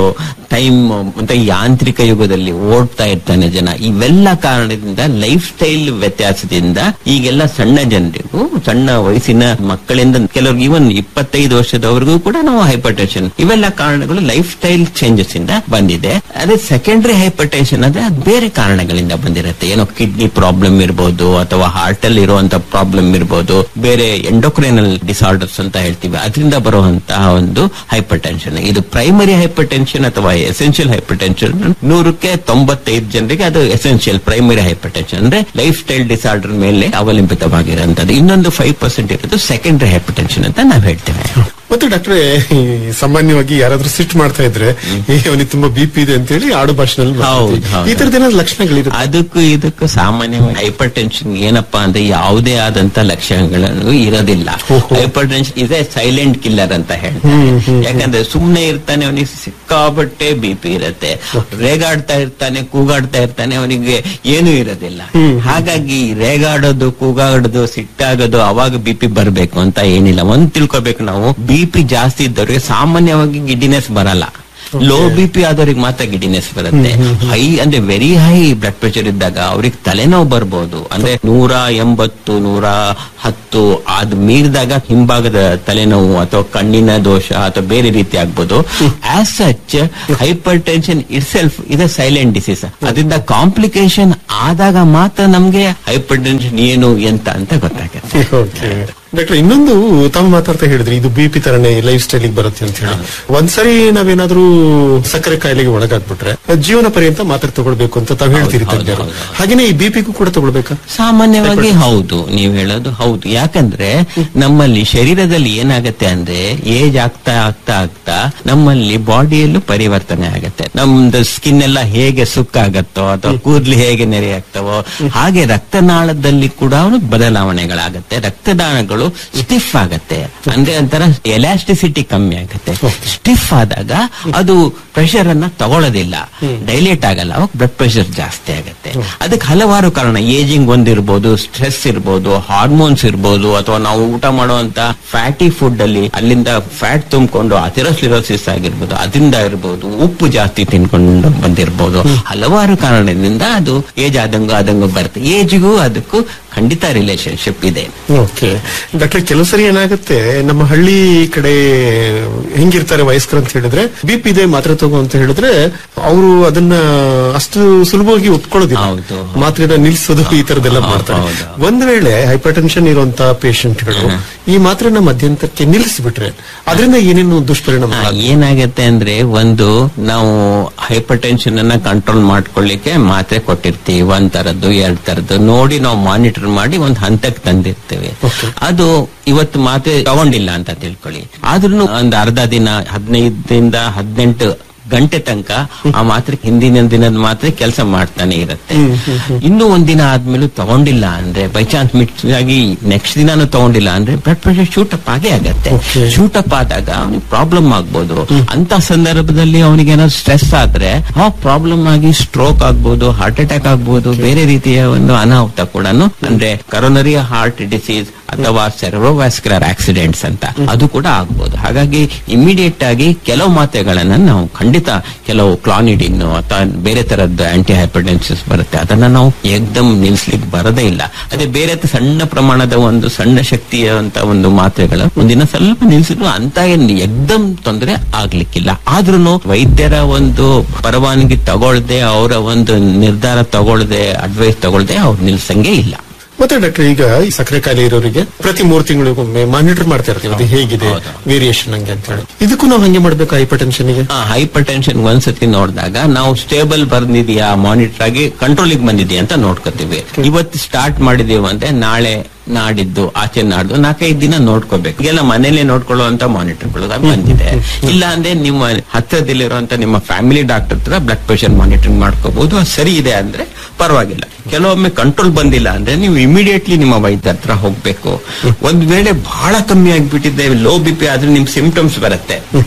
ಟೈಮ್ ಮತ್ತೆ ಯಾಂತ್ರಿಕ ಯುಗದಲ್ಲಿ ಓಡ್ತಾ ಇರ್ತಾನೆ ಜನ ಇವೆಲ್ಲ ಕಾರಣದಿಂದ ಲೈಫ್ ಸ್ಟೈಲ್ ವ್ಯತ್ಯಾಸದಿಂದ ಈಗೆಲ್ಲ ಸಣ್ಣ ಜನರಿಗೂ ಸಣ್ಣ ವಯಸ್ಸಿನ ಮಕ್ಕಳಿಂದ ಕೆಲವ್ರಿಗೆ ಇವನ್ ಇಪ್ಪತ್ತೈದು ವರ್ಷದವರೆಗೂ ಕೂಡ ನಾವು ಹೈಪರ್ ಟೆನ್ಷನ್ ಇವೆಲ್ಲ ಕಾರಣಗಳು ಲೈಫ್ ಸ್ಟೈಲ್ ಚೇಂಜಸ್ ಇಂದ ಬಂದಿದೆ ಅದೇ ಸೆಕೆಂಡರಿ ಹೈಪರ್ ಟೆನ್ಷನ್ ಅಂದ್ರೆ ಅದು ಬೇರೆ ಕಾರಣಗಳಿಂದ ಬಂದಿರುತ್ತೆ ಏನೋ ಕಿಡ್ನಿ ಪ್ರಾಬ್ಲಮ್ ಇರ್ಬೋದು ಅಥವಾ ಹಾರ್ಟ್ ಅಲ್ಲಿ ಇರುವಂತ ಪ್ರಾಬ್ಲಮ್ ಇರ್ಬೋದು ಬೇರೆ ಎಂಡೋಕ್ರೈನಲ್ ಡಿಸಾರ್ಡರ್ಸ್ ಅಂತ ಹೇಳ್ತೀವಿ ಅದರಿಂದ ಬರುವಂತಹ ಒಂದು ಹೈಪರ್ ಟೆನ್ಷನ್ ಇದು ಪ್ರೈಮರಿ ಹೈಪರ್ ಟೆನ್ಷನ್ ಅಥವಾ ಎಸೆನ್ಷಿಯಲ್ ಹೈಪರ್ ಟೆನ್ಷನ್ ನೂರಕ್ಕೆ ತೊಂಬತ್ತೈದು ಜನರಿಗೆ ಅದು ಎಸೆನ್ಷಿಯಲ್ ಪ್ರೈಮರಿ ಹೈಪರ್ ಟೆನ್ಷನ್ ಅಂದ್ರೆ ಲೈಫ್ ಸ್ಟೈಲ್ ಡಿಸಾರ್ಡರ್ ಮೇಲೆ ಅವಲಂಬಿತವಾಗಿರುವಂತದ್ದು ಇನ್ನೊಂದು ಫೈವ್ ಪರ್ಸೆಂಟ್ ಇರೋದು ಸೆಕೆಂಡರಿ ಹೈಪರ್ ಟೆನ್ಷನ್ ಅಂತ ನಾವು ಹೇಳ್ತೇವೆ ಮತ್ತೆ ಡಾಕ್ಟ್ರೆ ಈ ಸಾಮಾನ್ಯವಾಗಿ ಯಾರಾದ್ರೂ ಸಿಟ್ ಮಾಡ್ತಾ ಇದ್ರೆ ಏ ಅವನಿಗೆ ತುಂಬಾ ಬಿ ಪಿ ಇದೆ ಅಂತ ಹೇಳಿ ಆಡು ಭಾಷೆನಲ್ಲಿ ಮಾತಾಡ್ತೀವಿ. ಹೌದು, ಹೌದು. ಈ ತರದ ಏನಾದ್ರು ಲಕ್ಷಣಗಳಿರುತ್ತೆ ಅದಕ್ಕೂ ಇದಕ್ಕೂ ಸಾಮಾನ್ಯವಾಗಿ ಹೈಪರ್ ಟೆನ್ಷನ್ ಏನಪ್ಪಾ ಅಂದ್ರೆ ಯಾವುದೇ ಆದಂತ ಲಕ್ಷಣಗಳು ಇರೋದಿಲ್ಲ hypertension is a silent killer ಅಂತ ಹೇಳ್ತಾರೆ ಯಾಕಂದ್ರೆ ಸುಮ್ನೆ ಇರ್ತಾನೆ ಅವನಿಗೆ ಸಿಕ್ಕಾಬಟ್ಟೆ ಬಿ ಪಿ ಇರುತ್ತೆ ರೇಗಾಡ್ತಾ ಇರ್ತಾನೆ ಕೂಗಾಡ್ತಾ ಇರ್ತಾನೆ ಅವನಿಗೆ ಏನೂ ಇರೋದಿಲ್ಲ ಹಾಗಾಗಿ ರೇಗಾಡೋದು ಕೂಗಾಡೋದು ಸಿಟ್ಟಾಗೋದು ಅವಾಗ ಬಿ ಪಿ ಬರ್ಬೇಕು ಅಂತ ಏನಿಲ್ಲ ಒಂದ್ ತಿಳ್ಕೊಬೇಕು ನಾವು ಬಿ ಪಿ ಜಾಸ್ತಿ ಇದ್ದವ್ರಿಗೆ ಸಾಮಾನ್ಯವಾಗಿ ಗಿಡ್ಡಿನೆಸ್ ಬರಲ್ಲ ಲೋ ಬಿ ಪಿ ಆದವ್ರಿಗೆ ಮಾತ್ರ ಗಿಡಿನೆಸ್ ಬರುತ್ತೆ ಹೈ ಅಂದ್ರೆ ವೆರಿ ಹೈ ಬ್ಲಡ್ ಪ್ರೆಷರ್ ಇದ್ದಾಗ ಅವ್ರಿಗೆ ತಲೆನೋವು ಬರ್ಬೋದು ಅಂದ್ರೆ ನೂರ ಎಂಬತ್ತು ನೂರ ಹತ್ತು ಅದ್ ಮೀರಿದಾಗ ಹಿಂಭಾಗದ ತಲೆನೋವು ಅಥವಾ ಕಣ್ಣಿನ ದೋಷ ಅಥವಾ ಬೇರೆ ರೀತಿ ಆಗ್ಬೋದು as such hypertension itself ಇದೆ ಸೈಲೆಂಟ್ ಡಿಸೀಸ್ ಅದರಿಂದ ಕಾಂಪ್ಲಿಕೇಶನ್ ಆದಾಗ ಮಾತ್ರ ನಮ್ಗೆ ಹೈಪರ್ ಟೆನ್ಷನ್ ಏನು ಎಂತ ಅಂತ ಗೊತ್ತಾಗುತ್ತೆ ಓಕೆ ಡಾಕ್ಟರ್ ಇನ್ನೊಂದು ತಾವು ಮಾತಾಡ್ತಾ ಹೇಳಿದ್ರಿ ಇದು ಬಿ ಪಿ ತರನೇ ಲೈಫ್ ಸ್ಟೈಲ್ ಬರುತ್ತೆ ಅಂತ ಹೇಳಿ ಒಂದ್ಸರಿ ನಾವೇನಾದ್ರೂ ಸಕ್ಕರೆ ಕಾಯಿಲೆಗೆ ಒಳಗಾಗ್ಬಿಟ್ರೆ ಜೀವನ ಪರ್ಯಂತ ಮಾತ್ರೆ ತಗೊಳ್ಬೇಕು ಅಂತ ತಾವು ಹೇಳ್ತೀರಿ ತಜ್ಞರು ಹಾಗೇನೆ ಈ ಬಿ ಪಿಗೂ ಕೂಡ ತಗೊಳ್ಬೇಕಾ ಸಾಮಾನ್ಯವಾಗಿ ಹೌದು ನೀವು ಹೇಳೋದು ಹೌದು ಯಾಕಂದ್ರೆ ನಮ್ಮಲ್ಲಿ ಶರೀರದಲ್ಲಿ ಏನಾಗತ್ತೆ ಅಂದ್ರೆ ಏಜ್ ಆಗ್ತಾ ಆಗ್ತಾ ಆಗ್ತಾ ನಮ್ಮಲ್ಲಿ ಬಾಡಿಯಲ್ಲೂ ಪರಿವರ್ತನೆ ಆಗತ್ತೆ ನಮ್ದು ಸ್ಕಿನ್ ಎಲ್ಲ ಹೇಗೆ ಸುಕ್ಕಾಗತ್ತೋ ಅಥವಾ ಕೂದ್ಲು ಹೇಗೆ ನೆರೆ ಆಗ್ತಾವೋ ಹಾಗೆ ರಕ್ತನಾಳದಲ್ಲಿ ಕೂಡ ಬದಲಾವಣೆಗಳಾಗತ್ತೆ ರಕ್ತದಾನಗಳು ಸ್ಟಿಫ್ ಆಗತ್ತೆ ಅಂದ್ರೆ ಒಂಥರ ಎಲಾಸ್ಟಿಸಿಟಿ ಕಮ್ಮಿ ಆಗತ್ತೆ ಸ್ಟಿಫ್ ಆದಾಗ ಅದು ಪ್ರೆಷರ್ ಅನ್ನ ತಗೊಳ್ಳೋದಿಲ್ಲ ಡೈಲೇಟ್ ಆಗಲ್ಲ ಅವಾಗ ಬ್ಲಡ್ ಪ್ರೆಷರ್ ಜಾಸ್ತಿ ಆಗತ್ತೆ ಅದಕ್ಕೆ ಹಲವಾರು ಕಾರಣ ಏಜಿಂಗ್ ಒಂದಿರ್ಬೋದು ಸ್ಟ್ರೆಸ್ ಇರ್ಬೋದು ಹಾರ್ಮೋನ್ಸ್ ಇರ್ಬೋದು ಅಥವಾ ನಾವು ಊಟ ಮಾಡುವಂತ ಫ್ಯಾಟಿ ಫುಡ್ ಅಲ್ಲಿ ಅಲ್ಲಿಂದ ಫ್ಯಾಟ್ ತುಂಬಿಕೊಂಡು ಅಥೆರೋಸ್ಲಿರೋಸಿಸ್ ಆಗಿರ್ಬೋದು ಅದರಿಂದ ಇರ್ಬೋದು ಉಪ್ಪು ಜಾಸ್ತಿ ತಿನ್ಕೊಂಡು ಬಂದಿರ್ಬೋದು ಹಲವಾರು ಕಾರಣದಿಂದ ಅದು ಏಜ್ ಆದಂಗ ಆದಂಗ ಬರುತ್ತೆ ಏಜ್ಗೂ ಅದಕ್ಕೂ ಖಂಡಿತ ರಿಲೇಶನ್ಶಿಪ್ ಇದೆ ಓಕೆ ಡಾಕ್ಟರ್ ಕೆಲವು ಸರಿ ಏನಾಗುತ್ತೆ ನಮ್ಮ ಹಳ್ಳಿ ಕಡೆ ಹೆಂಗಿರ್ತಾರೆ ವಯಸ್ಕರು ಅಂತ ಹೇಳಿದ್ರೆ ಬಿ ಪಿ ಇದೆ ಮಾತ್ರೆ ತಗೋ ಅಂತ ಹೇಳಿದ್ರೆ ಅವರು ಅದನ್ನ ಅಷ್ಟು ಸುಲಭವಾಗಿ ಒಪ್ಕೊಳ್ಳೋದಿಲ್ಲ ಮಾತ್ರೆನ ನಿಲ್ಸೋದು ಈ ತರದೆಲ್ಲ ಮಾಡ್ತಾರೆ ಒಂದ್ ವೇಳೆ ಹೈಪರ್ ಟೆನ್ಷನ್ ಇರುವಂತ ಪೇಷಂಟ್ಗಳು ಈ ಮಾತ್ರೆನ ಮಧ್ಯಂತರಕ್ಕೆ ನಿಲ್ಲಿಸ್ಬಿಟ್ರೆ ಅದರಿಂದ ಏನೇನು ದುಷ್ಪರಿಣಾಮ ಆ, ಏನಾಗತ್ತೆ ಅಂದ್ರೆ ಒಂದು ನಾವು ಹೈಪರ್ ಟೆನ್ಷನ್ ಅನ್ನ ಕಂಟ್ರೋಲ್ ಮಾಡ್ಕೊಳ್ಳಿಕ್ಕೆ ಮಾತ್ರೆ ಕೊಟ್ಟಿರ್ತೀವಿ ಒಂದ್ ತರದ್ದು ಎರಡ್ ತರದ್ದು ನೋಡಿ ನಾವು ಮಾನಿಟರ್ ಮಾಡಿ ಒಂದ್ ಹಂತಕ್ಕೆ ತಂದಿರ್ತೇವೆ ಅದು ಇವತ್ತು ಮಾತ್ರೆ ತಗೊಂಡಿಲ್ಲ ಅಂತ ತಿಳ್ಕೊಳ್ಳಿ ಆದ್ರೂ ಒಂದ್ ಅರ್ಧ ದಿನ ಹದಿನೈದರಿಂದ ಹದಿನೆಂಟು ಗಂಟೆ ತನಕ ಆ ಮಾತ್ರೆ ಹಿಂದಿನ ದಿನದ ಮಾತ್ರೆ ಕೆಲಸ ಮಾಡ್ತಾನೆ ಇರುತ್ತೆ ಇನ್ನು ಒಂದಿನ ಆದ್ಮೇಲೂ ತಗೊಂಡಿಲ್ಲ ಅಂದ್ರೆ ಬೈ ಚಾನ್ಸ್ ಮಿಟ್ ಆಗಿ ನೆಕ್ಸ್ಟ್ ದಿನಾನು ತಗೊಂಡಿಲ್ಲ ಅಂದ್ರೆ ಬ್ಲಡ್ ಪ್ರೆಷರ್ ಶೂಟಪ್ ಆಗೇ ಆಗತ್ತೆ ಶೂಟಪ್ ಆದಾಗ ಅವನಿಗೆ ಪ್ರಾಬ್ಲಮ್ ಆಗ್ಬೋದು ಅಂತ ಸಂದರ್ಭದಲ್ಲಿ ಅವನಿಗೆ ಏನಾದ್ರು ಸ್ಟ್ರೆಸ್ ಆದ್ರೆ ಆ ಪ್ರಾಬ್ಲಮ್ ಆಗಿ ಸ್ಟ್ರೋಕ್ ಆಗ್ಬೋದು ಹಾರ್ಟ್ ಅಟ್ಯಾಕ್ ಆಗ್ಬೋದು ಬೇರೆ ರೀತಿಯ ಒಂದು ಅನಾಹುತ ಕೂಡ ಅಂದ್ರೆ ಕರೋನರಿ ಹಾರ್ಟ್ ಡಿಸೀಸ್ ಅಥವಾ ಸೆರೋವ್ಯಾಸ್ಕ್ಯುಲರ್ ಆಕ್ಸಿಡೆಂಟ್ಸ್ ಅಂತ ಅದು ಕೂಡ ಆಗ್ಬೋದು ಹಾಗಾಗಿ ಇಮಿಡಿಯೇಟ್ ಆಗಿ ಕೆಲವು ಮಾತ್ರೆಗಳನ್ನ ನಾವು ಖಂಡಿತ ಕೆಲವು ಕ್ಲಾನಿಡಿನ್ ಅಥವಾ ಬೇರೆ ತರದ್ದು ಆಂಟಿ ಹೈಪರ್ಟೆನ್ಸಿಸ್ ಬರುತ್ತೆ ಅದನ್ನ ನಾವು ಏಕ್ದಮ್ ನಿಲ್ಸ್ಲಿಕ್ಕೆ ಬರದೇ ಇಲ್ಲ ಅದೇ ಬೇರೆ ತ- ಸಣ್ಣ ಪ್ರಮಾಣದ ಒಂದು ಸಣ್ಣ ಶಕ್ತಿಯ ಅಂತ ಒಂದು ಮಾತ್ರೆಗಳು ಒಂದಿನ ಸ್ವಲ್ಪ ನಿಲ್ಸಿದ್ರು ಅಂತ ಏನ್ ಎಕ್ದಮ್ ತೊಂದರೆ ಆಗ್ಲಿಕ್ಕಿಲ್ಲ ಆದ್ರೂ ವೈದ್ಯರ ಒಂದು ಪರವಾನಗಿ ತಗೊಳ್ದೆ ಅವರ ಒಂದು ನಿರ್ಧಾರ ತಗೊಳ್ದೆ ಅಡ್ವೈಸ್ ತಗೊಳ್ದೆ ಅವ್ರು ನಿಲ್ಸಂಗೆ ಇಲ್ಲ ಮತ್ತೆ ಡಾಕ್ಟರ್ ಈಗ ಈ ಸಕ್ಕರೆ ಕಾಯಿಲೆ ಇರೋರಿಗೆ ಪ್ರತಿ ಮೂರು ತಿಂಗಳಿಗೊಮ್ಮೆ ಮಾನಿಟರ್ ಮಾಡ್ತಾ ಇರ್ತೀವಿ ಅದು ಹೇಗಿದೆ ವೇರಿಯೇಷನ್ ಹಂಗೆ ಅಂತ ಹೇಳಿ ಇದಕ್ಕೂ ನಾವು ಹಂಗೆ ಮಾಡ್ಬೇಕು ಹೈಪರ್ ಟೆನ್ಷನ್ಗೆ ಹೈಪರ್ ಟೆನ್ಷನ್ ಒಂದ್ಸತಿ ನೋಡಿದಾಗ ನಾವು ಸ್ಟೇಬಲ್ ಬಂದಿದೆಯಾ ಮಾನಿಟರ್ ಆಗಿ ಕಂಟ್ರೋಲಿಗೆ ಬಂದಿದೆಯಾ ಅಂತ ನೋಡ್ಕೋತೀವಿ ಇವತ್ತು ಸ್ಟಾರ್ಟ್ ಮಾಡಿದೀವಿ ಅಂದ್ರೆ ನಾಳೆ ನಾಡಿದ್ದು ಆಚೆ ನಾಡ್ದು ನಾಲ್ಕೈದು ದಿನ ನೋಡ್ಕೋಬೇಕು ಈಗೆಲ್ಲ ಮನೇಲೆ ನೋಡ್ಕೊಳ್ಳುವಂತ ಮಾನಿಟರ್ಗಳು ಬಂದಿದೆ ಇಲ್ಲ ಅಂದ್ರೆ ನಿಮ್ಮ ಹತ್ತಿರದಲ್ಲಿರುವಂತ ನಿಮ್ಮ ಫ್ಯಾಮಿಲಿ ಡಾಕ್ಟರ್ ಹತ್ರ ಬ್ಲಡ್ ಪ್ರೆಷರ್ ಮಾನಿಟರಿಂಗ್ ಮಾಡ್ಕೋಬಹುದು ಅದು ಸರಿ ಇದೆ ಅಂದ್ರೆ ಪರವಾಗಿಲ್ಲ ಕೆಲವೊಮ್ಮೆ ಕಂಟ್ರೋಲ್ ಬಂದಿಲ್ಲ ಅಂದ್ರೆ ನೀವು ಇಮಿಡಿಯೇಟ್ಲಿ ನಿಮ್ಮ ವೈದ್ಯರ ಹತ್ರ ಹೋಗ್ಬೇಕು ಒಂದ್ ವೇಳೆ ಬಹಳ ಕಮ್ಮಿ ಆಗ್ಬಿಟ್ಟಿದೆ ಲೋ ಬಿ ಪಿ ಆದ್ರೆ ನಿಮ್ ಸಿಂಪ್ಟಮ್ಸ್ ಬರುತ್ತೆ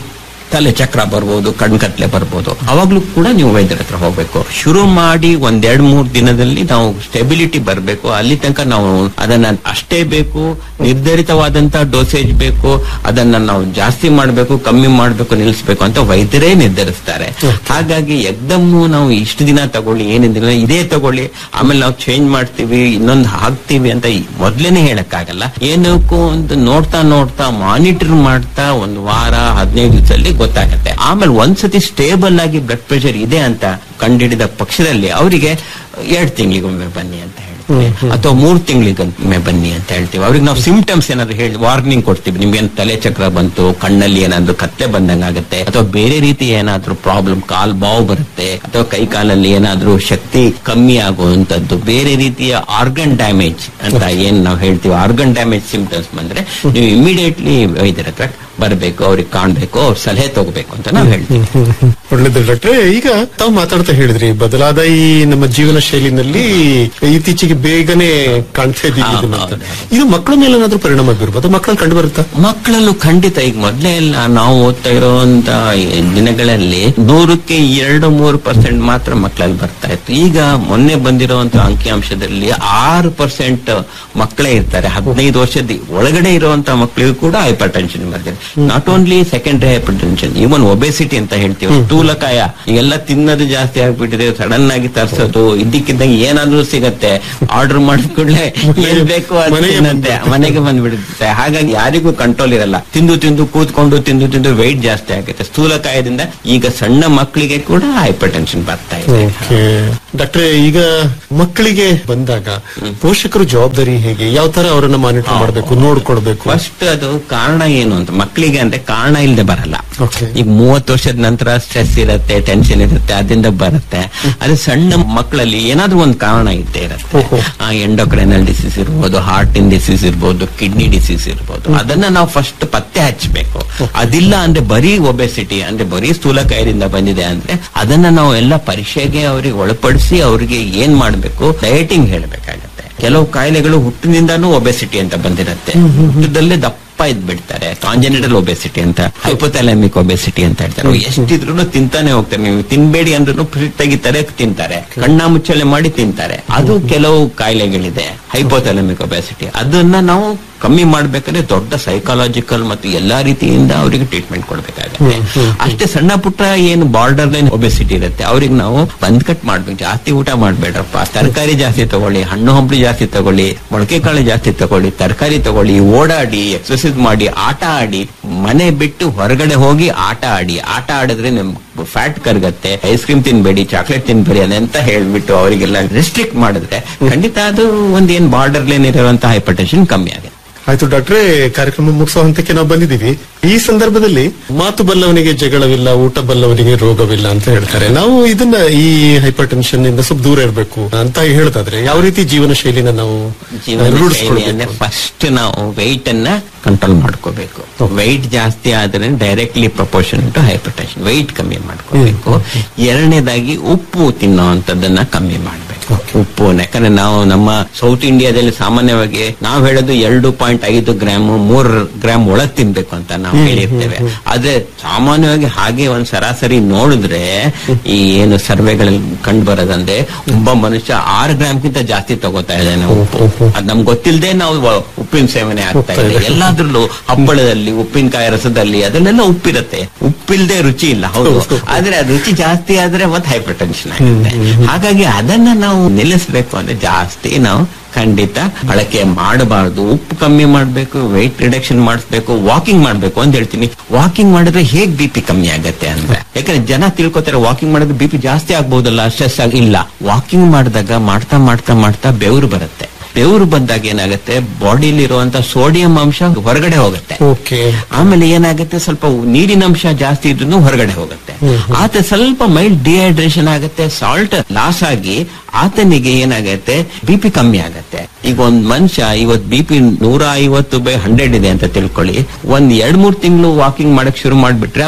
ತಲೆ ಚಕ್ರ ಬರ್ಬೋದು ಕಣ್ಕತ್ಲೆ ಬರ್ಬೋದು ಅವಾಗ್ಲೂ ಕೂಡ ನೀವು ವೈದ್ಯರ ಹತ್ರ ಹೋಗ್ಬೇಕು ಶುರು ಮಾಡಿ ಒಂದ್ ಎರಡ್ ಮೂರ್ ದಿನದಲ್ಲಿ ನಾವು ಸ್ಟೆಬಿಲಿಟಿ ಬರಬೇಕು ಅಲ್ಲಿ ತನಕ ನಾವು ಅದನ್ನ ಅಷ್ಟೇ ಬೇಕು ನಿರ್ಧರಿತವಾದಂತ ಡೋಸೇಜ್ ಬೇಕು ಅದನ್ನ ನಾವು ಜಾಸ್ತಿ ಮಾಡಬೇಕು ಕಮ್ಮಿ ಮಾಡಬೇಕು ನಿಲ್ಲಿಸಬೇಕು ಅಂತ ವೈದ್ಯರೇ ನಿರ್ಧರಿಸ್ತಾರೆ ಹಾಗಾಗಿ ಎಕ್ದಮ್ಮು ನಾವು ಇಷ್ಟು ದಿನ ತಗೊಳ್ಳಿ ಏನಿದಿಲ್ಲ ಇದೇ ತಗೊಳ್ಳಿ ಆಮೇಲೆ ನಾವು ಚೇಂಜ್ ಮಾಡ್ತೀವಿ ಇನ್ನೊಂದು ಹಾಕ್ತೀವಿ ಅಂತ ಈ ಮೊದ್ಲೇನೆ ಹೇಳಕ್ಕಾಗಲ್ಲ ಏನಕ್ಕೂ ಒಂದು ನೋಡ್ತಾ ನೋಡ್ತಾ ಮಾನಿಟರ್ ಮಾಡ್ತಾ ಒಂದು ವಾರ ಹದಿನೈದು ದಿವಸದಲ್ಲಿ ಗೊತ್ತಾಗತ್ತೆ ಆಮೇಲೆ ಒಂದ್ಸತಿ ಸ್ಟೇಬಲ್ ಆಗಿ ಬ್ಲಡ್ ಪ್ರೆಷರ್ ಇದೆ ಅಂತ ಕಂಡಿಡಿದ ಪಕ್ಷದಲ್ಲಿ ಅವರಿಗೆ ಎರಡ್ ತಿಂಗಳಿಗೊಮ್ಮೆ ಬನ್ನಿ ಅಂತ ಹೇಳ್ತೀವಿ ಅಥವಾ ಮೂರ್ ತಿಂಗಳಿಗೊಮ್ಮೆ ಬನ್ನಿ ಅಂತ ಹೇಳ್ತೀವಿ ಅವ್ರಿಗೆ ನಾವು ಸಿಂಪ್ಟಮ್ಸ್ ಏನಾದ್ರು ಹೇಳಿ ವಾರ್ನಿಂಗ್ ಕೊಡ್ತೀವಿ ನಿಮ್ಗೆ ತಲೆ ಚಕ್ರ ಬಂತು ಕಣ್ಣಲ್ಲಿ ಏನಾದ್ರು ಕತ್ತೆ ಬಂದಂಗ ಆಗುತ್ತೆ ಅಥವಾ ಬೇರೆ ರೀತಿ ಏನಾದ್ರೂ ಪ್ರಾಬ್ಲಮ್ ಕಾಲ್ ಬಾವು ಬರುತ್ತೆ ಅಥವಾ ಕೈ ಕಾಲಲ್ಲಿ ಏನಾದ್ರೂ ಶಕ್ತಿ ಕಮ್ಮಿ ಆಗುವಂತದ್ದು ಬೇರೆ ರೀತಿಯ ಆರ್ಗನ್ ಡ್ಯಾಮೇಜ್ ಅಂತ ಏನ್ ನಾವು ಹೇಳ್ತೀವಿ ಆರ್ಗನ್ ಡ್ಯಾಮೇಜ್ ಸಿಂಪ್ಟಮ್ಸ್ ಬಂದ್ರೆ ನೀವು ಇಮಿಡಿಯೇಟ್ಲಿ ವೈದ್ಯರ ಹತ್ರ ಬರಬೇಕು ಅವ್ರಿಗೆ ಕಾಣ್ಬೇಕು ಅವ್ರ ಸಲಹೆ ತಗೋಬೇಕು ಅಂತ ನಾವು ಹೇಳ್ತೀವಿ ಒಳ್ಳೇದು ಡಾಕ್ಟ್ರೆ ಈಗ ತಾವು ಮಾತಾಡ್ತಾ ಹೇಳಿದ್ರಿ ಬದಲಾದ ಈ ನಮ್ಮ ಜೀವನ ಶೈಲಿನಲ್ಲಿ ಇತ್ತೀಚೆಗೆ ಬೇಗನೆ ಕಾಣ್ತಾ ಇದ್ದೀವಿ ಇದನ್ನ ಅಂತ. ಇದು ಮಕ್ಕಳ ಮೇಲೆ ಏನಾದ್ರೂ ಪರಿಣಾಮ ಬೀರ್ಬೋದು ಮಕ್ಕಳಲ್ಲಿ ಕಂಡು ಬರುತ್ತಾ ಮಕ್ಕಳಲ್ಲೂ ಖಂಡಿತ ಈಗ ಮೊದ್ಲೇ ಎಲ್ಲ ನಾವು ಓದ್ತಾ ಇರುವಂತ ಈ ದಿನಗಳಲ್ಲಿ ನೂರಕ್ಕೆ ಎರಡು ಮೂರು ಪರ್ಸೆಂಟ್ ಮಾತ್ರ ಮಕ್ಕಳಲ್ಲಿ ಬರ್ತಾ ಇತ್ತು ಈಗ ಮೊನ್ನೆ ಬಂದಿರುವಂತ ಅಂಕಿಅಂಶದಲ್ಲಿ ಆರು ಪರ್ಸೆಂಟ್ ಮಕ್ಕಳೇ ಇರ್ತಾರೆ ಹದಿನೈದು ವರ್ಷದ ಒಳಗಡೆ ಇರುವಂತ ಮಕ್ಕಳಿಗೂ ಕೂಡ ಹೈಪರ್ ಟೆನ್ಷನ್ ಬರ್ತಾರೆ not only secondary hypertension even obesity ಅಂತ ಹೇಳ್ತೀವಿ ಸ್ಥೂಲಕಾಯ ಈಗೆಲ್ಲ ತಿನ್ನೋದು ಜಾಸ್ತಿ ಆಗ್ಬಿಟ್ಟಿದೆ ಸಡನ್ ಆಗಿ ತರ್ಸೋದು ಇದ್ದಕ್ಕಿದ್ದಂಗೆ ಏನಾದ್ರೂ ಸಿಗತ್ತೆ ಆರ್ಡರ್ ಮಾಡಿದ ಕೂಡಲೇ ಏನ್ ಬೇಕು ಅದು ಮನೆಗೆ ತಿನ್ನಂತೆ ಮನೆಗೆ ಬಂದ್ಬಿಡುತ್ತೆ ಹಾಗಾಗಿ ಯಾರಿಗೂ ಕಂಟ್ರೋಲ್ ಇರಲ್ಲ ತಿಂದು ತಿಂದು ಕೂತ್ಕೊಂಡು ತಿಂದು ತಿಂದು ವೆಯ್ಟ್ ಜಾಸ್ತಿ ಆಗುತ್ತೆ ಸ್ಥೂಲಕಾಯದಿಂದ ಈಗ ಸಣ್ಣ ಮಕ್ಕಳಿಗೆ ಕೂಡ ಹೈಪರ್ ಟೆನ್ಷನ್ ಬರ್ತಾ ಇದೆ ಓಕೆ ಡಾಕ್ಟ್ರೆ ಈಗ ಮಕ್ಕಳಿಗೆ ಬಂದಾಗ ಪೋಷಕರು ಜವಾಬ್ದಾರಿ ಹೇಗೆ ಯಾವ ತರ ಅವರನ್ನ ಮಾನಿಟರ್ ಮಾಡಬೇಕು ನೋಡ್ಕೊಳ್ಬೇಕು ಫಸ್ಟ್ ಅದು ಕಾರಣ ಏನು ಅಂತ ಮಕ್ಕಳಿಗೆ ಅಂದ್ರೆ ಕಾರಣ ಇಲ್ಲದೆ ಬರಲ್ಲ Okay. ಈಗ ಮೂವತ್ತು ವರ್ಷದ ನಂತರ ಸ್ಟ್ರೆಸ್ ಇರುತ್ತೆ ಟೆನ್ಷನ್ ಇರುತ್ತೆ ಅದರಿಂದ ಬರುತ್ತೆ ಅದೇ ಸಣ್ಣ ಮಕ್ಕಳಲ್ಲಿ ಏನಾದ್ರೂ ಒಂದು ಕಾರಣ ಇದ್ದೇ ಇರುತ್ತೆ ಆ ಎಂಡೋಕ್ರೈನಲ್ ಡಿಸೀಸ್ ಇರ್ಬೋದು ಹಾರ್ಟ್ ಇನ್ ಡಿಸೀಸ್ ಇರ್ಬೋದು ಕಿಡ್ನಿ ಡಿಸೀಸ್ ಇರ್ಬೋದು ಅದನ್ನ ನಾವು ಫಸ್ಟ್ ಪತ್ತೆ ಹಚ್ಚಬೇಕು ಅದಿಲ್ಲ ಅಂದ್ರೆ ಬರೀ ಒಬೆಸಿಟಿ ಅಂದ್ರೆ ಬರೀ ಸ್ಥೂಲಕಾಯದಿಂದ ಬಂದಿದೆ ಅಂದ್ರೆ ಅದನ್ನ ನಾವು ಎಲ್ಲ ಪರೀಕ್ಷೆಗೆ ಅವ್ರಿಗೆ ಒಳಪಡಿಸಿ ಅವ್ರಿಗೆ ಏನ್ ಮಾಡ್ಬೇಕು ಡಯಟಿಂಗ್ ಹೇಳ್ಬೇಕಾಗತ್ತೆ ಕೆಲವು ಕಾಯಿಲೆಗಳು ಹುಟ್ಟಿನಿಂದಾನು ಒಬೆಸಿಟಿ ಅಂತ ಬಂದಿರತ್ತೆ ಹುಟ್ಟದಲ್ಲೇ ದಪ್ಪ ಇದ್ ಬಿಡ್ತಾರೆ ಕಾಂಜೆನಿಟಲ್ ಒಬೆಸಿಟಿ ಅಂತ ಹೈಪೋಥಾಲಮಿಕ್ ಒಬೆಸಿಟಿ ಅಂತ ಹೇಳ್ತಾರೆ ಅವ್ರು ಎಷ್ಟಿದ್ರು ತಿಂತಾನೆ ಹೋಗ್ತಾರೆ ನೀವು ತಿನ್ಬೇಡಿ ಅಂದ್ರೂ ಫ್ರಿಜ್ ತೆಗಿತಾರೆ ತಿಂತಾರೆ ಕಣ್ಣ ಮುಚ್ಚಳೆ ಮಾಡಿ ತಿಂತಾರೆ ಅದು ಕೆಲವು ಕಾಯಿಲೆಗಳಿದೆ ಹೈಪೋಥಾಲಮಿಕ್ ಒಬೆಸಿಟಿ ಅದನ್ನ ನಾವು ಕಮ್ಮಿ ಮಾಡ್ಬೇಕಾದ್ರೆ ದೊಡ್ಡ ಸೈಕಾಲಜಿಕಲ್ ಮತ್ತು ಎಲ್ಲಾ ರೀತಿಯಿಂದ ಅವರಿಗೆ ಟ್ರೀಟ್ಮೆಂಟ್ ಕೊಡ್ಬೇಕಾಗತ್ತೆ ಅಷ್ಟೇ ಸಣ್ಣ ಪುಟ್ಟ ಏನು ಬಾರ್ಡರ್ ಲೈನ್ ಒಬೆಸಿಟಿ ಇರುತ್ತೆ ಅವ್ರಿಗೆ ನಾವು ಬಂದ್ ಕಟ್ ಮಾಡ್ಬೇಕು ಜಾಸ್ತಿ ಊಟ ಮಾಡ್ಬೇಡ್ರಪ್ಪ ತರಕಾರಿ ಜಾಸ್ತಿ ತಗೊಳ್ಳಿ ಹಣ್ಣು ಹಂಪಲು ಜಾಸ್ತಿ ತಗೊಳ್ಳಿ ಮೊಳಕೆ ಕಾಳು ಜಾಸ್ತಿ ತಗೊಳ್ಳಿ ತರಕಾರಿ ತಗೊಳ್ಳಿ ಓಡಾಡಿ ಎಕ್ಸರ್ಸೈಸ್ ಮಾಡಿ ಆಟ ಆಡಿ ಮನೆ ಬಿಟ್ಟು ಹೊರಗಡೆ ಹೋಗಿ ಆಟ ಆಡಿ ಆಟ ಆಡಿದ್ರೆ ನಿಮ್ ಫ್ಯಾಟ್ ಕರಗತ್ತೆ ಐಸ್ ಕ್ರೀಮ್ ತಿನ್ಬೇಡಿ ಚಾಕ್ಲೇಟ್ ತಿನ್ಬೇಡಿ ಅದಂತ ಹೇಳ್ಬಿಟ್ಟು ಅವರಿಗೆಲ್ಲ ರೆಸ್ಟ್ರಿಕ್ಟ್ ಮಾಡಿದ್ರೆ ಖಂಡಿತ ಅದು ಒಂದ್ ಏನ್ ಬಾರ್ಡರ್ ಲೈನ್ ಇರುವಂತ ಹೈಪರ್ ಟೆನ್ಷನ್ ಕಮ್ಮಿ ಆಗುತ್ತೆ ಆಯ್ತು ಡಾಕ್ಟ್ರೆ ಕಾರ್ಯಕ್ರಮ ಮುಗಿಸೋ ಹಂತಕ್ಕೆ ನಾವು ಬಂದಿದ್ದೀವಿ ಈ ಸಂದರ್ಭದಲ್ಲಿ ಮಾತು ಬಲ್ಲವನಿಗೆ ಜಗಳವಿಲ್ಲ ಊಟ ಬಲ್ಲವನಿಗೆ ರೋಗವಿಲ್ಲ ಅಂತ ಹೇಳ್ತಾರೆ ನಾವು ಇದನ್ನ ಈ ಹೈಪರ್ ಟೆನ್ಷನ್ ಇಂದ ಸ್ವಲ್ಪ ದೂರ ಇರಬೇಕು ಅಂತ ಹೇಳ್ತಾದ್ರೆ ಯಾವ ರೀತಿ ಜೀವನ ಶೈಲಿನ ನಾವು ಜೀವನ ಶೈಲಿ ರೂಢಿಸ್ಕೊಳ್ಬೇಕು ಅಂದ್ರೆ ಫಸ್ಟ್ ನಾವು ವೆಯ್ಟ್ ಅನ್ನ ಕಂಟ್ರೋಲ್ ಮಾಡ್ಕೋಬೇಕು ವೆಯ್ಟ್ ಜಾಸ್ತಿ ಆದ್ರೆ directly proportion to hypertension weight ಕಮ್ಮಿ ಮಾಡ್ಕೋಬೇಕು ಎರಡನೇದಾಗಿ ಉಪ್ಪು ತಿನ್ನೋಂಥದ್ದನ್ನ ಕಮ್ಮಿ ಮಾಡ್ಬೇಕು ಉಪ್ಪು ಯಾಕಂದ್ರೆ ನಾವು ನಮ್ಮ ಸೌತ್ ಇಂಡಿಯಾದಲ್ಲಿ ಸಾಮಾನ್ಯವಾಗಿ ನಾವು ಹೇಳೋದು ಎರಡು ಪಾಯಿಂಟ್ ಐದು ಗ್ರಾಮ್ ಮೂರ್ ಗ್ರಾಮ್ ಒಳಗ್ ತಿನ್ಬೇಕು ಅಂತ ನಾವು ಹೇಳಿರ್ತೇವೆ ಆದ್ರೆ ಸಾಮಾನ್ಯವಾಗಿ ಹಾಗೆ ಒಂದ್ ಸರಾಸರಿ ನೋಡಿದ್ರೆ ಈ ಏನು ಸರ್ವೆಗಳಲ್ಲಿ ಕಂಡು ಬರೋದಂದ್ರೆ ಒಬ್ಬ ಮನುಷ್ಯ ಆರು ಗ್ರಾಮ್ಗಿಂತ ಜಾಸ್ತಿ ತಗೋತಾ ಇದ್ದಾನೆ ಉಪ್ಪು ಅದ್ ನಮ್ಗೆ ಗೊತ್ತಿಲ್ಲದೆ ನಾವು ವ- ಉಪ್ಪಿನ ಸೇವನೆ ಆಗ್ತಾ ಇದೆ ಎಲ್ಲಾದ್ರಲ್ಲೂ ಹಪ್ಪಳದಲ್ಲಿ ಉಪ್ಪಿನಕಾಯಿ ರಸದಲ್ಲಿ ಅದನ್ನೆಲ್ಲ ಉಪ್ಪಿರುತ್ತೆ ಉಪ್ಪಿಲ್ದೆ ರುಚಿ ಇಲ್ಲ ಹೌದು ಆದ್ರೆ ಅದು ರುಚಿ ಜಾಸ್ತಿ ಆದ್ರೆ ಮತ್ತೆ ಹೈಪರ್ ಟೆನ್ಷನ್ ಆಗುತ್ತೆ ಹಾಗಾಗಿ ಅದನ್ನ ನಾವು ನಿಲ್ಲಿಸ್ಬೇಕು ಅಂದ್ರೆ ಜಾಸ್ತಿ ನಾವು ಖಂಡಿತ ಬಳಕೆ ಮಾಡಬಾರ್ದು ಉಪ್ಪು ಕಮ್ಮಿ ಮಾಡ್ಬೇಕು ವೆಯ್ಟ್ ರಿಡಕ್ಷನ್ ಮಾಡಿಸ್ಬೇಕು ವಾಕಿಂಗ್ ಮಾಡ್ಬೇಕು ಅಂತ ಹೇಳ್ತೀನಿ ವಾಕಿಂಗ್ ಮಾಡಿದ್ರೆ ಹೇಗ್ ಬಿ ಪಿ ಕಮ್ಮಿ ಆಗತ್ತೆ ಅಂದ್ರೆ ಯಾಕಂದ್ರೆ ಜನ ತಿಳ್ಕೊತಾರೆ ವಾಕಿಂಗ್ ಮಾಡಿದ್ರೆ ಬಿ ಪಿ ಜಾಸ್ತಿ ಆಗ್ಬಹುದಲ್ಲ ಸ್ಟ್ರೆಸ್ ಆಗಿ ಇಲ್ಲ ವಾಕಿಂಗ್ ಮಾಡಿದಾಗ ಮಾಡ್ತಾ ಮಾಡ್ತಾ ಮಾಡ್ತಾ ಬೆವರು ಬರುತ್ತೆ ಬೆವರು ಬಂದಾಗ ಏನಾಗುತ್ತೆ ಬಾಡಿಲಿ ಇರುವಂತ ಸೋಡಿಯಂ ಅಂಶ ಹೊರಗಡೆ ಹೋಗುತ್ತೆ ಓಕೆ ಆಮೇಲೆ ಏನಾಗುತ್ತೆ ಸ್ವಲ್ಪ ನೀರಿನ ಅಂಶ ಜಾಸ್ತಿ ಇದ್ರೂ ಹೊರಗಡೆ ಹೋಗುತ್ತೆ ಆತ ಸ್ವಲ್ಪ ಮೈಲ್ಡ್ ಡಿಹೈಡ್ರೇಷನ್ ಆಗುತ್ತೆ ಸಾಲ್ಟ್ ಲಾಸ್ ಆಗಿ ಆತನಿಗೆ ಏನಾಗುತ್ತೆ ಬಿ ಪಿ ಕಮ್ಮಿ ಆಗತ್ತೆ ಈಗ ಒಂದ್ ಮನುಷ್ಯ ಇವತ್ ಬಿ ಪಿ ನೂರ ಐವತ್ತು ಬೈ ಹಂಡ್ರೆಡ್ ಇದೆ ಅಂತ ತಿಳ್ಕೊಳ್ಳಿ ಒಂದ್ ಎರಡ್ ಮೂರ್ ತಿಂಗಳು ವಾಕಿಂಗ್ ಮಾಡಕ್ ಶುರು ಮಾಡ್ಬಿಟ್ರೆ ಅವ್ನ್ ಹತ್ತು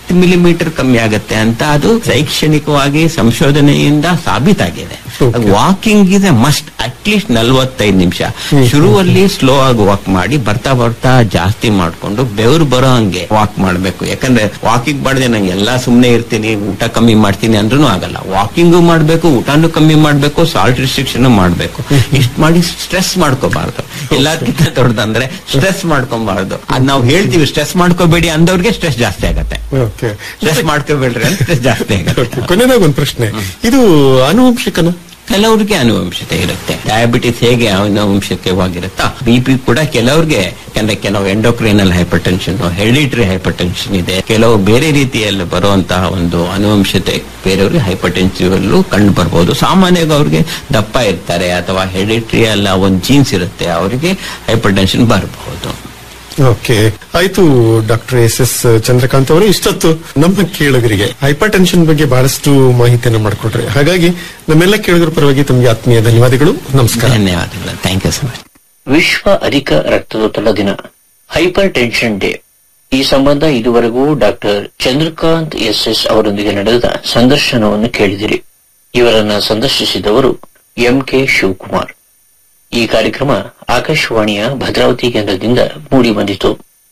ಹತ್ತು ಮಿಲಿಮೀಟರ್ ಕಮ್ಮಿ ಆಗುತ್ತೆ ಅಂತ ಅದು ಶೈಕ್ಷಣಿಕವಾಗಿ ಸಂಶೋಧನೆಯಿಂದ ಸಾಬೀತಾಗಿದೆ walking is a must at least ನಲ್ವತ್ತೈದು ನಿಮಿಷ ಶುರುವಲ್ಲಿ ಸ್ಲೋ ಆಗಿ ವಾಕ್ ಮಾಡಿ ಬರ್ತಾ ಬರ್ತಾ ಜಾಸ್ತಿ ಮಾಡ್ಕೊಂಡು ಬೆವರು ಬರೋ ಹಂಗೆ ವಾಕ್ ಮಾಡ್ಬೇಕು ಯಾಕಂದ್ರೆ ವಾಕಿಂಗ್ ಮಾಡಿದೆ ನಂಗೆ ಎಲ್ಲಾ ಸುಮ್ನೆ ಇರ್ತೀನಿ ಊಟ ಕಮ್ಮಿ ಮಾಡ್ತೀನಿ ಅಂದ್ರೂ ಆಗಲ್ಲ ವಾಕಿಂಗು ಮಾಡ್ಬೇಕು ಊಟನೂ ಕಮ್ಮಿ ಮಾಡ್ಬೇಕು ಸಾಲ್ಟ್ ರಿಸ್ಟ್ರಿಕ್ಷನ್ ಮಾಡ್ಬೇಕು ಇಷ್ಟ ಮಾಡಿ ಸ್ಟ್ರೆಸ್ ಮಾಡ್ಕೋಬಾರ್ದು ಎಲ್ಲದಕ್ಕಿಂತ ದೊಡ್ಡದಂದ್ರೆ ಸ್ಟ್ರೆಸ್ ಮಾಡ್ಕೊಬಾರ್ದು ಅದ್ ನಾವು ಹೇಳ್ತೀವಿ ಸ್ಟ್ರೆಸ್ ಮಾಡ್ಕೋಬೇಡಿ ಅಂದವ್ರಿಗೆ ಸ್ಟ್ರೆಸ್ ಜಾಸ್ತಿ ಆಗತ್ತೆ ಓಕೆ ಸ್ಟ್ರೆಸ್ ಮಾಡ್ಕೋಬೇಡ್ರಿ ಅಂತ ಸ್ಟ್ರೆಸ್ ಜಾಸ್ತಿ ಆಗತ್ತೆ ಕೊನೆಯದಾಗ ಒಂದು ಪ್ರಶ್ನೆ ಇದು ಆನುವಂಶಿಕನ ಕೆಲವ್ರಿಗೆ ಅನುವಂಶತೆ ಇರುತ್ತೆ ಡಯಾಬಿಟಿಸ್ ಹೇಗೆ ಅನುವಂಶಿಕವಾಗಿರುತ್ತಾ ಬಿ ಪಿ ಕೂಡ ಕೆಲವ್ರಿಗೆ ಯಾಕಂದ್ರೆ ಕೆಲವು endocrinal hypertension hereditary hypertension ಇದೆ ಕೆಲವು ಬೇರೆ ರೀತಿಯಲ್ಲಿ ಬರುವಂತಹ ಒಂದು ಅನುವಂಶತೆ ಬೇರೆಯವ್ರಿಗೆ ಹೈಪರ್ ಟೆನ್ಸಿವ್ ಅಲ್ಲೂ ಕಂಡು ಬರ್ಬೋದು ಸಾಮಾನ್ಯವಾಗಿ ಅವ್ರಿಗೆ ದಪ್ಪ ಇರ್ತಾರೆ ಅಥವಾ ಹೆರಿಡಿಟರಿ ಅಲ್ಲ ಒಂದು ಜೀನ್ಸ್ ಇರುತ್ತೆ ಅವರಿಗೆ ಹೈಪರ್ ಟೆನ್ಷನ್ ಬರಬಹುದು ಓಕೆ ಆಯ್ತು ಡಾಕ್ಟರ್ ಎಸ್ ಎಸ್ ಚಂದ್ರಕಾಂತ್ ಅವರು ಇಷ್ಟೊತ್ತು ನಮ್ಮ ಕೇಳುಗರಿಗೆ ಹೈಪರ್ ಟೆನ್ಷನ್ ಬಗ್ಗೆ ಬಹಳಷ್ಟು ಮಾಹಿತಿಯನ್ನು ಮಾಡಿಕೊಟ್ರಿ ಹಾಗಾಗಿ ನಮ್ಮೆಲ್ಲ ಕೇಳುಗರ ಪರವಾಗಿ ತಮಗೆ ಆತ್ಮೀಯ ಧನ್ಯವಾದಗಳು ನಮಸ್ಕಾರ ಧನ್ಯವಾದಗಳು ಥ್ಯಾಂಕ್ ಯು ಸೊ ಮಚ್ ವಿಶ್ವ ಅಧಿಕ ರಕ್ತದೊತ್ತಡ ದಿನ ಹೈಪರ್ ಟೆನ್ಷನ್ ಡೇ ಈ ಸಂಬಂಧ ಇದುವರೆಗೂ ಡಾಕ್ಟರ್ ಚಂದ್ರಕಾಂತ್ ಎಸ್ ಎಸ್ ಅವರೊಂದಿಗೆ ನಡೆದ ಸಂದರ್ಶನವನ್ನು ಕೇಳಿದಿರಿ ಇವರನ್ನ ಸಂದರ್ಶಿಸಿದವರು ಎಂ ಕೆ ಶಿವಕುಮಾರ್ ಈ ಕಾರ್ಯಕ್ರಮ ಆಕಾಶವಾಣಿಯ ಭದ್ರಾವತಿ ಕೇಂದ್ರದಿಂದ ಮೂಡಿಬಂದಿತು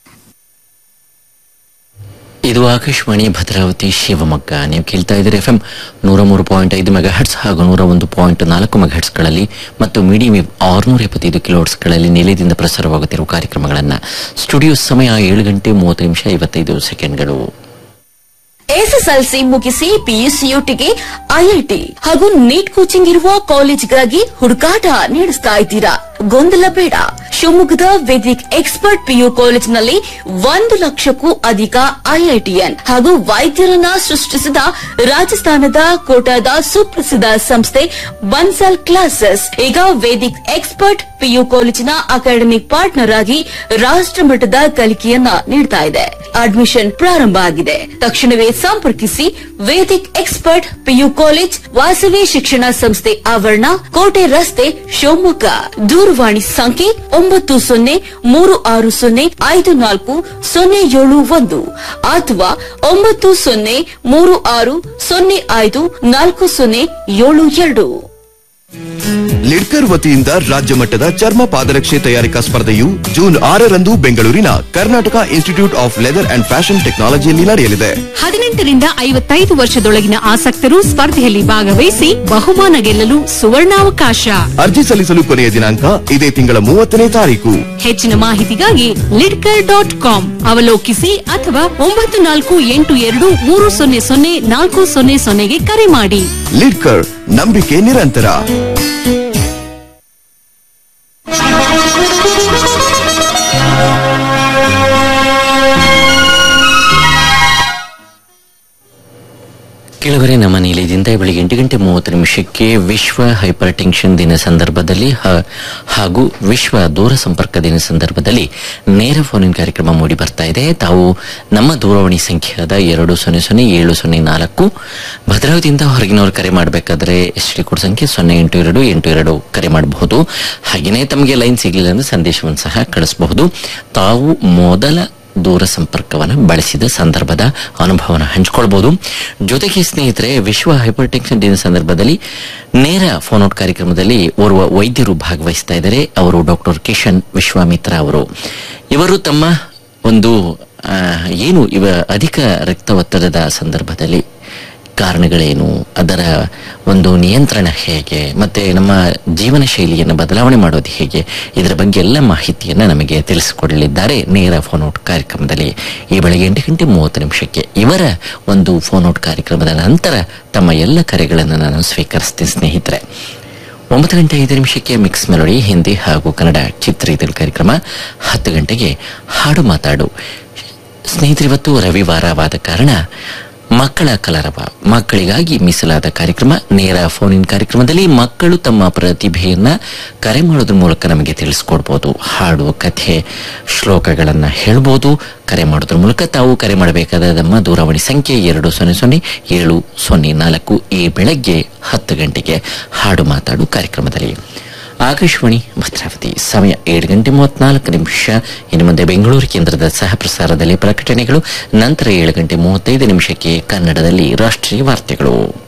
ಇದು ಆಕಾಶವಾಣಿ ಭದ್ರಾವತಿ ಶಿವಮೊಗ್ಗ ನೀವು ಕೇಳ್ತಾ ಇದ್ದೀರಿ ಎಫ್ ಎಂ ನೂರ ಮೂರು ಪಾಯಿಂಟ್ ಐದು ಮೆಗಾ ಹರ್ಟ್ಸ್ ಹಾಗೂ ನೂರ ಒಂದು ಪಾಯಿಂಟ್ ನಾಲ್ಕು ಮೆಗಾ ಹರ್ಟ್ಸ್ಗಳಲ್ಲಿ ಮತ್ತು ಮೀಡಿಯಂ ವೇವ್ ಆರುನೂರ ಎಪ್ಪತ್ತೈದು ಕಿಲೋ ಹರ್ಟ್ಸ್ಗಳಲ್ಲಿ ನಿಲಯದಿಂದ ಪ್ರಸಾರವಾಗುತ್ತಿರುವ ಕಾರ್ಯಕ್ರಮಗಳನ್ನು ಸ್ಟುಡಿಯೋ ಸಮಯ ಏಳು ಗಂಟೆ ಮೂವತ್ತು ನಿಮಿಷ ಐವತ್ತೈದು ಸೆಕೆಂಡ್ಗಳು ಎಸ್ಎಸ್ಎಲ್ಸಿ ಮುಗಿಸಿ ಪಿಯುಸಿಯುಟಿಗೆ ಐಐಟಿ ಹಾಗೂ ನೀಟ್ ಕೋಚಿಂಗ್ ಇರುವ ಕಾಲೇಜ್ಗಾಗಿ ಹುಡುಕಾಟ ನಡೆಸ್ತಾ ಇದ್ದೀರಾ ಗೊಂದಲ ಬೇಡ ಶಿವಮೊಗ್ಗದ ವೇದಿಕ್ ಎಕ್ಸ್ಪರ್ಟ್ ಪಿಯು ಕಾಲೇಜಿನಲ್ಲಿ ಒಂದು ಲಕ್ಷಕ್ಕೂ ಅಧಿಕ ಐಐಟಿಎನ್ ಹಾಗೂ ವೈದ್ಯರನ್ನ ಸೃಷ್ಟಿಸಿದ ರಾಜಸ್ಥಾನದ ಕೋಟಾದ ಸುಪ್ರಸಿದ್ಧ ಸಂಸ್ಥೆ ಬನ್ಸಲ್ ಕ್ಲಾಸಸ್ ಈಗ ವೇದಿಕ್ ಎಕ್ಸ್ಪರ್ಟ್ ಪಿಯು ಕಾಲೇಜಿನ ಅಕಾಡೆಮಿಕ್ ಪಾರ್ಟ್ನರ್ ಆಗಿ ರಾಷ್ಟ್ರಮಟ್ಟದ ಕಲಿಕೆಯನ್ನ ನೀಡ್ತಾ ಇದೆ ಅಡ್ಮಿಷನ್ ಪ್ರಾರಂಭ ಆಗಿದೆ ತಕ್ಷಣವೇ ಸಂಪರ್ಕಿಸಿ Vedic expert PU college Vasavi ಶಿಕ್ಷಣ ಸಂಸ್ಥೆ ಆವರಣ ಕೋಟೆ ರಸ್ತೆ ಶಿವಮೊಗ್ಗ ದೂರವಾಣಿ ಸಂಖ್ಯೆ ಒಂಬತ್ತು ಸೊನ್ನೆ ಮೂರು ಆರು ಸೊನ್ನೆ ಐದು ನಾಲ್ಕು ಸೊನ್ನೆ ಏಳು ಒಂದು ಅಥವಾ ಒಂಬತ್ತು ಸೊನ್ನೆ ಮೂರು ಆರು ಸೊನ್ನೆ ಐದು ನಾಲ್ಕು ಸೊನ್ನೆ ಏಳು ಎರಡು ಲಿಡ್ಕರ್ ವತಿಯಿಂದ ರಾಜ್ಯ ಮಟ್ಟದ ಚರ್ಮ ಪಾದರಕ್ಷೆ ತಯಾರಿಕಾ ಸ್ಪರ್ಧೆಯು ಜೂನ್ ಆರರಂದು ಬೆಂಗಳೂರಿನ Karnataka institute of leather and fashion ಟೆಕ್ನಾಲಜಿಯಲ್ಲಿ ನಡೆಯಲಿದೆ ಹದಿನೆಂಟರಿಂದ ಐವತ್ತೈದು ವರ್ಷದೊಳಗಿನ ಆಸಕ್ತರು ಸ್ಪರ್ಧೆಯಲ್ಲಿ ಭಾಗವಹಿಸಿ ಬಹುಮಾನ ಗೆಲ್ಲಲು ಸುವರ್ಣಾವಕಾಶ ಅರ್ಜಿ ಸಲ್ಲಿಸಲು ಕೊನೆಯ ದಿನಾಂಕ ಇದೇ ತಿಂಗಳ ಮೂವತ್ತನೇ ತಾರೀಕು ಹೆಚ್ಚಿನ ಮಾಹಿತಿಗಾಗಿ ಲಿಡ್ಕರ್ ಡಾಟ್ ಕಾಮ್ ಅವಲೋಕಿಸಿ ಅಥವಾ ಒಂಬತ್ತು ನಾಲ್ಕು ಎಂಟು ಎರಡು ಮೂರು ಸೊನ್ನೆ ಸೊನ್ನೆ ನಾಲ್ಕು ಸೊನ್ನೆ ಸೊನ್ನೆಗೆ ಕರೆ ಮಾಡಿ ಲಿಡ್ಕರ್ ನಂಬಿಕೆ ನಿರಂತರ ಕೆಳಗರೆ ನಮ್ಮ ನಿಲಯದಿಂದ ಬೆಳಿಗ್ಗೆ ಎಂಟು ಗಂಟೆ ಮೂವತ್ತು ನಿಮಿಷಕ್ಕೆ ವಿಶ್ವ ಹೈಪರ್ ಟೆನ್ಷನ್ ದಿನ ಸಂದರ್ಭದಲ್ಲಿ ಹ- ಹಾಗೂ ವಿಶ್ವ ದೂರ ಸಂಪರ್ಕ ದಿನ ಸಂದರ್ಭದಲ್ಲಿ ನೇರ ಫೋನ್ ಇನ್ ಕಾರ್ಯಕ್ರಮ ಮೂಡಿ ಬರ್ತಾ ಇದೆ ತಾವು ನಮ್ಮ ದೂರವಾಣಿ ಸಂಖ್ಯೆಯಾದ ಎರಡು ಸೊನ್ನೆ ಸೊನ್ನೆ ಏಳು ಸೊನ್ನೆ ನಾಲ್ಕು ಭದ್ರಾವತಿಯಿಂದ ಹೊರಗಿನವರು ಕರೆ ಮಾಡಬೇಕಾದ್ರೆ ಎಸ್ ಟಿ ಕೋಡ್ ಸಂಖ್ಯೆ ಸೊನ್ನೆ ಎಂಟು ಎರಡು ಎಂಟು ಎರಡು ಕರೆ ಮಾಡಬಹುದು ಹಾಗೆಯೇ ತಮಗೆ ಲೈನ್ ಸಿಗಲಿಲ್ಲ ಅಂದ್ರೆ ಸಂದೇಶವನ್ನು ಸಹ ಕಳಿಸಬಹುದು ತಾವು ಮೊದಲ ದೂರ ಸಂಪರ್ಕವನ್ನು ಬಳಸಿದ ಸಂದರ್ಭದ ಅನುಭವನ ಹಂಚಿಕೊಳ್ಬಹುದು ಜೊತೆಗೆ ಸ್ನೇಹಿತರೆ ವಿಶ್ವ ಹೈಪರ್ ಟೆನ್ಷನ್ ದಿನ ಸಂದರ್ಭದಲ್ಲಿ ನೇರ ಫೋನ್ ಔಟ್ ಕಾರ್ಯಕ್ರಮದಲ್ಲಿ ಓರ್ವ ವೈದ್ಯರು ಭಾಗವಹಿಸ್ತಾ ಇದ್ದಾರೆ ಅವರು ಡಾಕ್ಟರ್ ಕಿಶನ್ ವಿಶ್ವಾಮಿತ್ರ ಅವರು ಇವರು ತಮ್ಮ ಒಂದು ಆ, ಏನು ಇವ ಅಧಿಕ ರಕ್ತ ಒತ್ತಡದ ಸಂದರ್ಭದಲ್ಲಿ ಕಾರಣಗಳೇನು ಅದರ ಒಂದು ನಿಯಂತ್ರಣ ಹೇಗೆ ಮತ್ತೆ ನಮ್ಮ ಜೀವನ ಶೈಲಿಯನ್ನು ಬದಲಾವಣೆ ಮಾಡೋದು ಹೇಗೆ ಇದರ ಬಗ್ಗೆ ಎಲ್ಲ ಮಾಹಿತಿಯನ್ನು ನಮಗೆ ತಿಳಿಸಿಕೊಡಲಿದ್ದಾರೆ ನೇರ ಫೋನ್ ಔಟ್ ಕಾರ್ಯಕ್ರಮದಲ್ಲಿ ಈ ಬೆಳಗ್ಗೆ ಎಂಟು ಗಂಟೆ ಮೂವತ್ತು ನಿಮಿಷಕ್ಕೆ ಇವರ ಒಂದು ಫೋನ್ ಔಟ್ ಕಾರ್ಯಕ್ರಮದ ನಂತರ ತಮ್ಮ ಎಲ್ಲ ಕರೆಗಳನ್ನು ನಾನು ಸ್ವೀಕರಿಸ್ತೀನಿ ಸ್ನೇಹಿತರೆ ಒಂಬತ್ತು ಗಂಟೆ ಐದು ನಿಮಿಷಕ್ಕೆ ಮಿಕ್ಸ್ ಮೆಲೋಡಿ ಹಿಂದಿ ಹಾಗೂ ಕನ್ನಡ ಚಿತ್ರಗೀತೆಗಳ ಕಾರ್ಯಕ್ರಮ ಹತ್ತು ಗಂಟೆಗೆ ಹಾಡು ಮಾತಾಡು ಸ್ನೇಹಿತರಿವತ್ತು ರವಿವಾರವಾದ ಕಾರಣ ಮಕ್ಕಳ ಕಲರವ ಮಕ್ಕಳಿಗಾಗಿ ಮೀಸಲಾದ ಕಾರ್ಯಕ್ರಮ ನೇರ ಫೋನ್ ಇನ್ ಕಾರ್ಯಕ್ರಮದಲ್ಲಿ ಮಕ್ಕಳು ತಮ್ಮ ಪ್ರತಿಭೆಯನ್ನ ಕರೆ ಮಾಡೋದ್ರ ಮೂಲಕ ನಮಗೆ ತಿಳಿಸ್ಕೊಡ್ಬೋದು ಹಾಡು ಕಥೆ ಶ್ಲೋಕಗಳನ್ನ ಹೇಳ್ಬೋದು ಕರೆ ಮಾಡೋದ್ರ ಮೂಲಕ ತಾವು ಕರೆ ಮಾಡಬೇಕಾದ ನಮ್ಮ ದೂರವಾಣಿ ಸಂಖ್ಯೆ ಎರಡು ಸೊನ್ನೆ ಸೊನ್ನೆ ಏಳು ಸೊನ್ನೆ ನಾಲ್ಕು ಈ ಬೆಳಗ್ಗೆ ಹತ್ತು ಗಂಟೆಗೆ ಹಾಡು ಮಾತಾಡು ಕಾರ್ಯಕ್ರಮದಲ್ಲಿ ಆಕಾಶವಾಣಿ ಭದ್ರಾವತಿ ಸಮಯ ಏಳು ಗಂಟೆ ಮೂವತ್ನಾಲ್ಕು ನಿಮಿಷ ಇನ್ನು ಮುಂದೆ ಬೆಂಗಳೂರು ಕೇಂದ್ರದ ಸಹ ಪ್ರಸಾರದಲ್ಲಿ ಪ್ರಕಟಣೆಗಳು ನಂತರ ಏಳು ಗಂಟೆ ಮೂವತ್ತೈದು ನಿಮಿಷಕ್ಕೆ ಕನ್ನಡದಲ್ಲಿ ರಾಷ್ಟ್ರೀಯ ವಾರ್ತೆಗಳು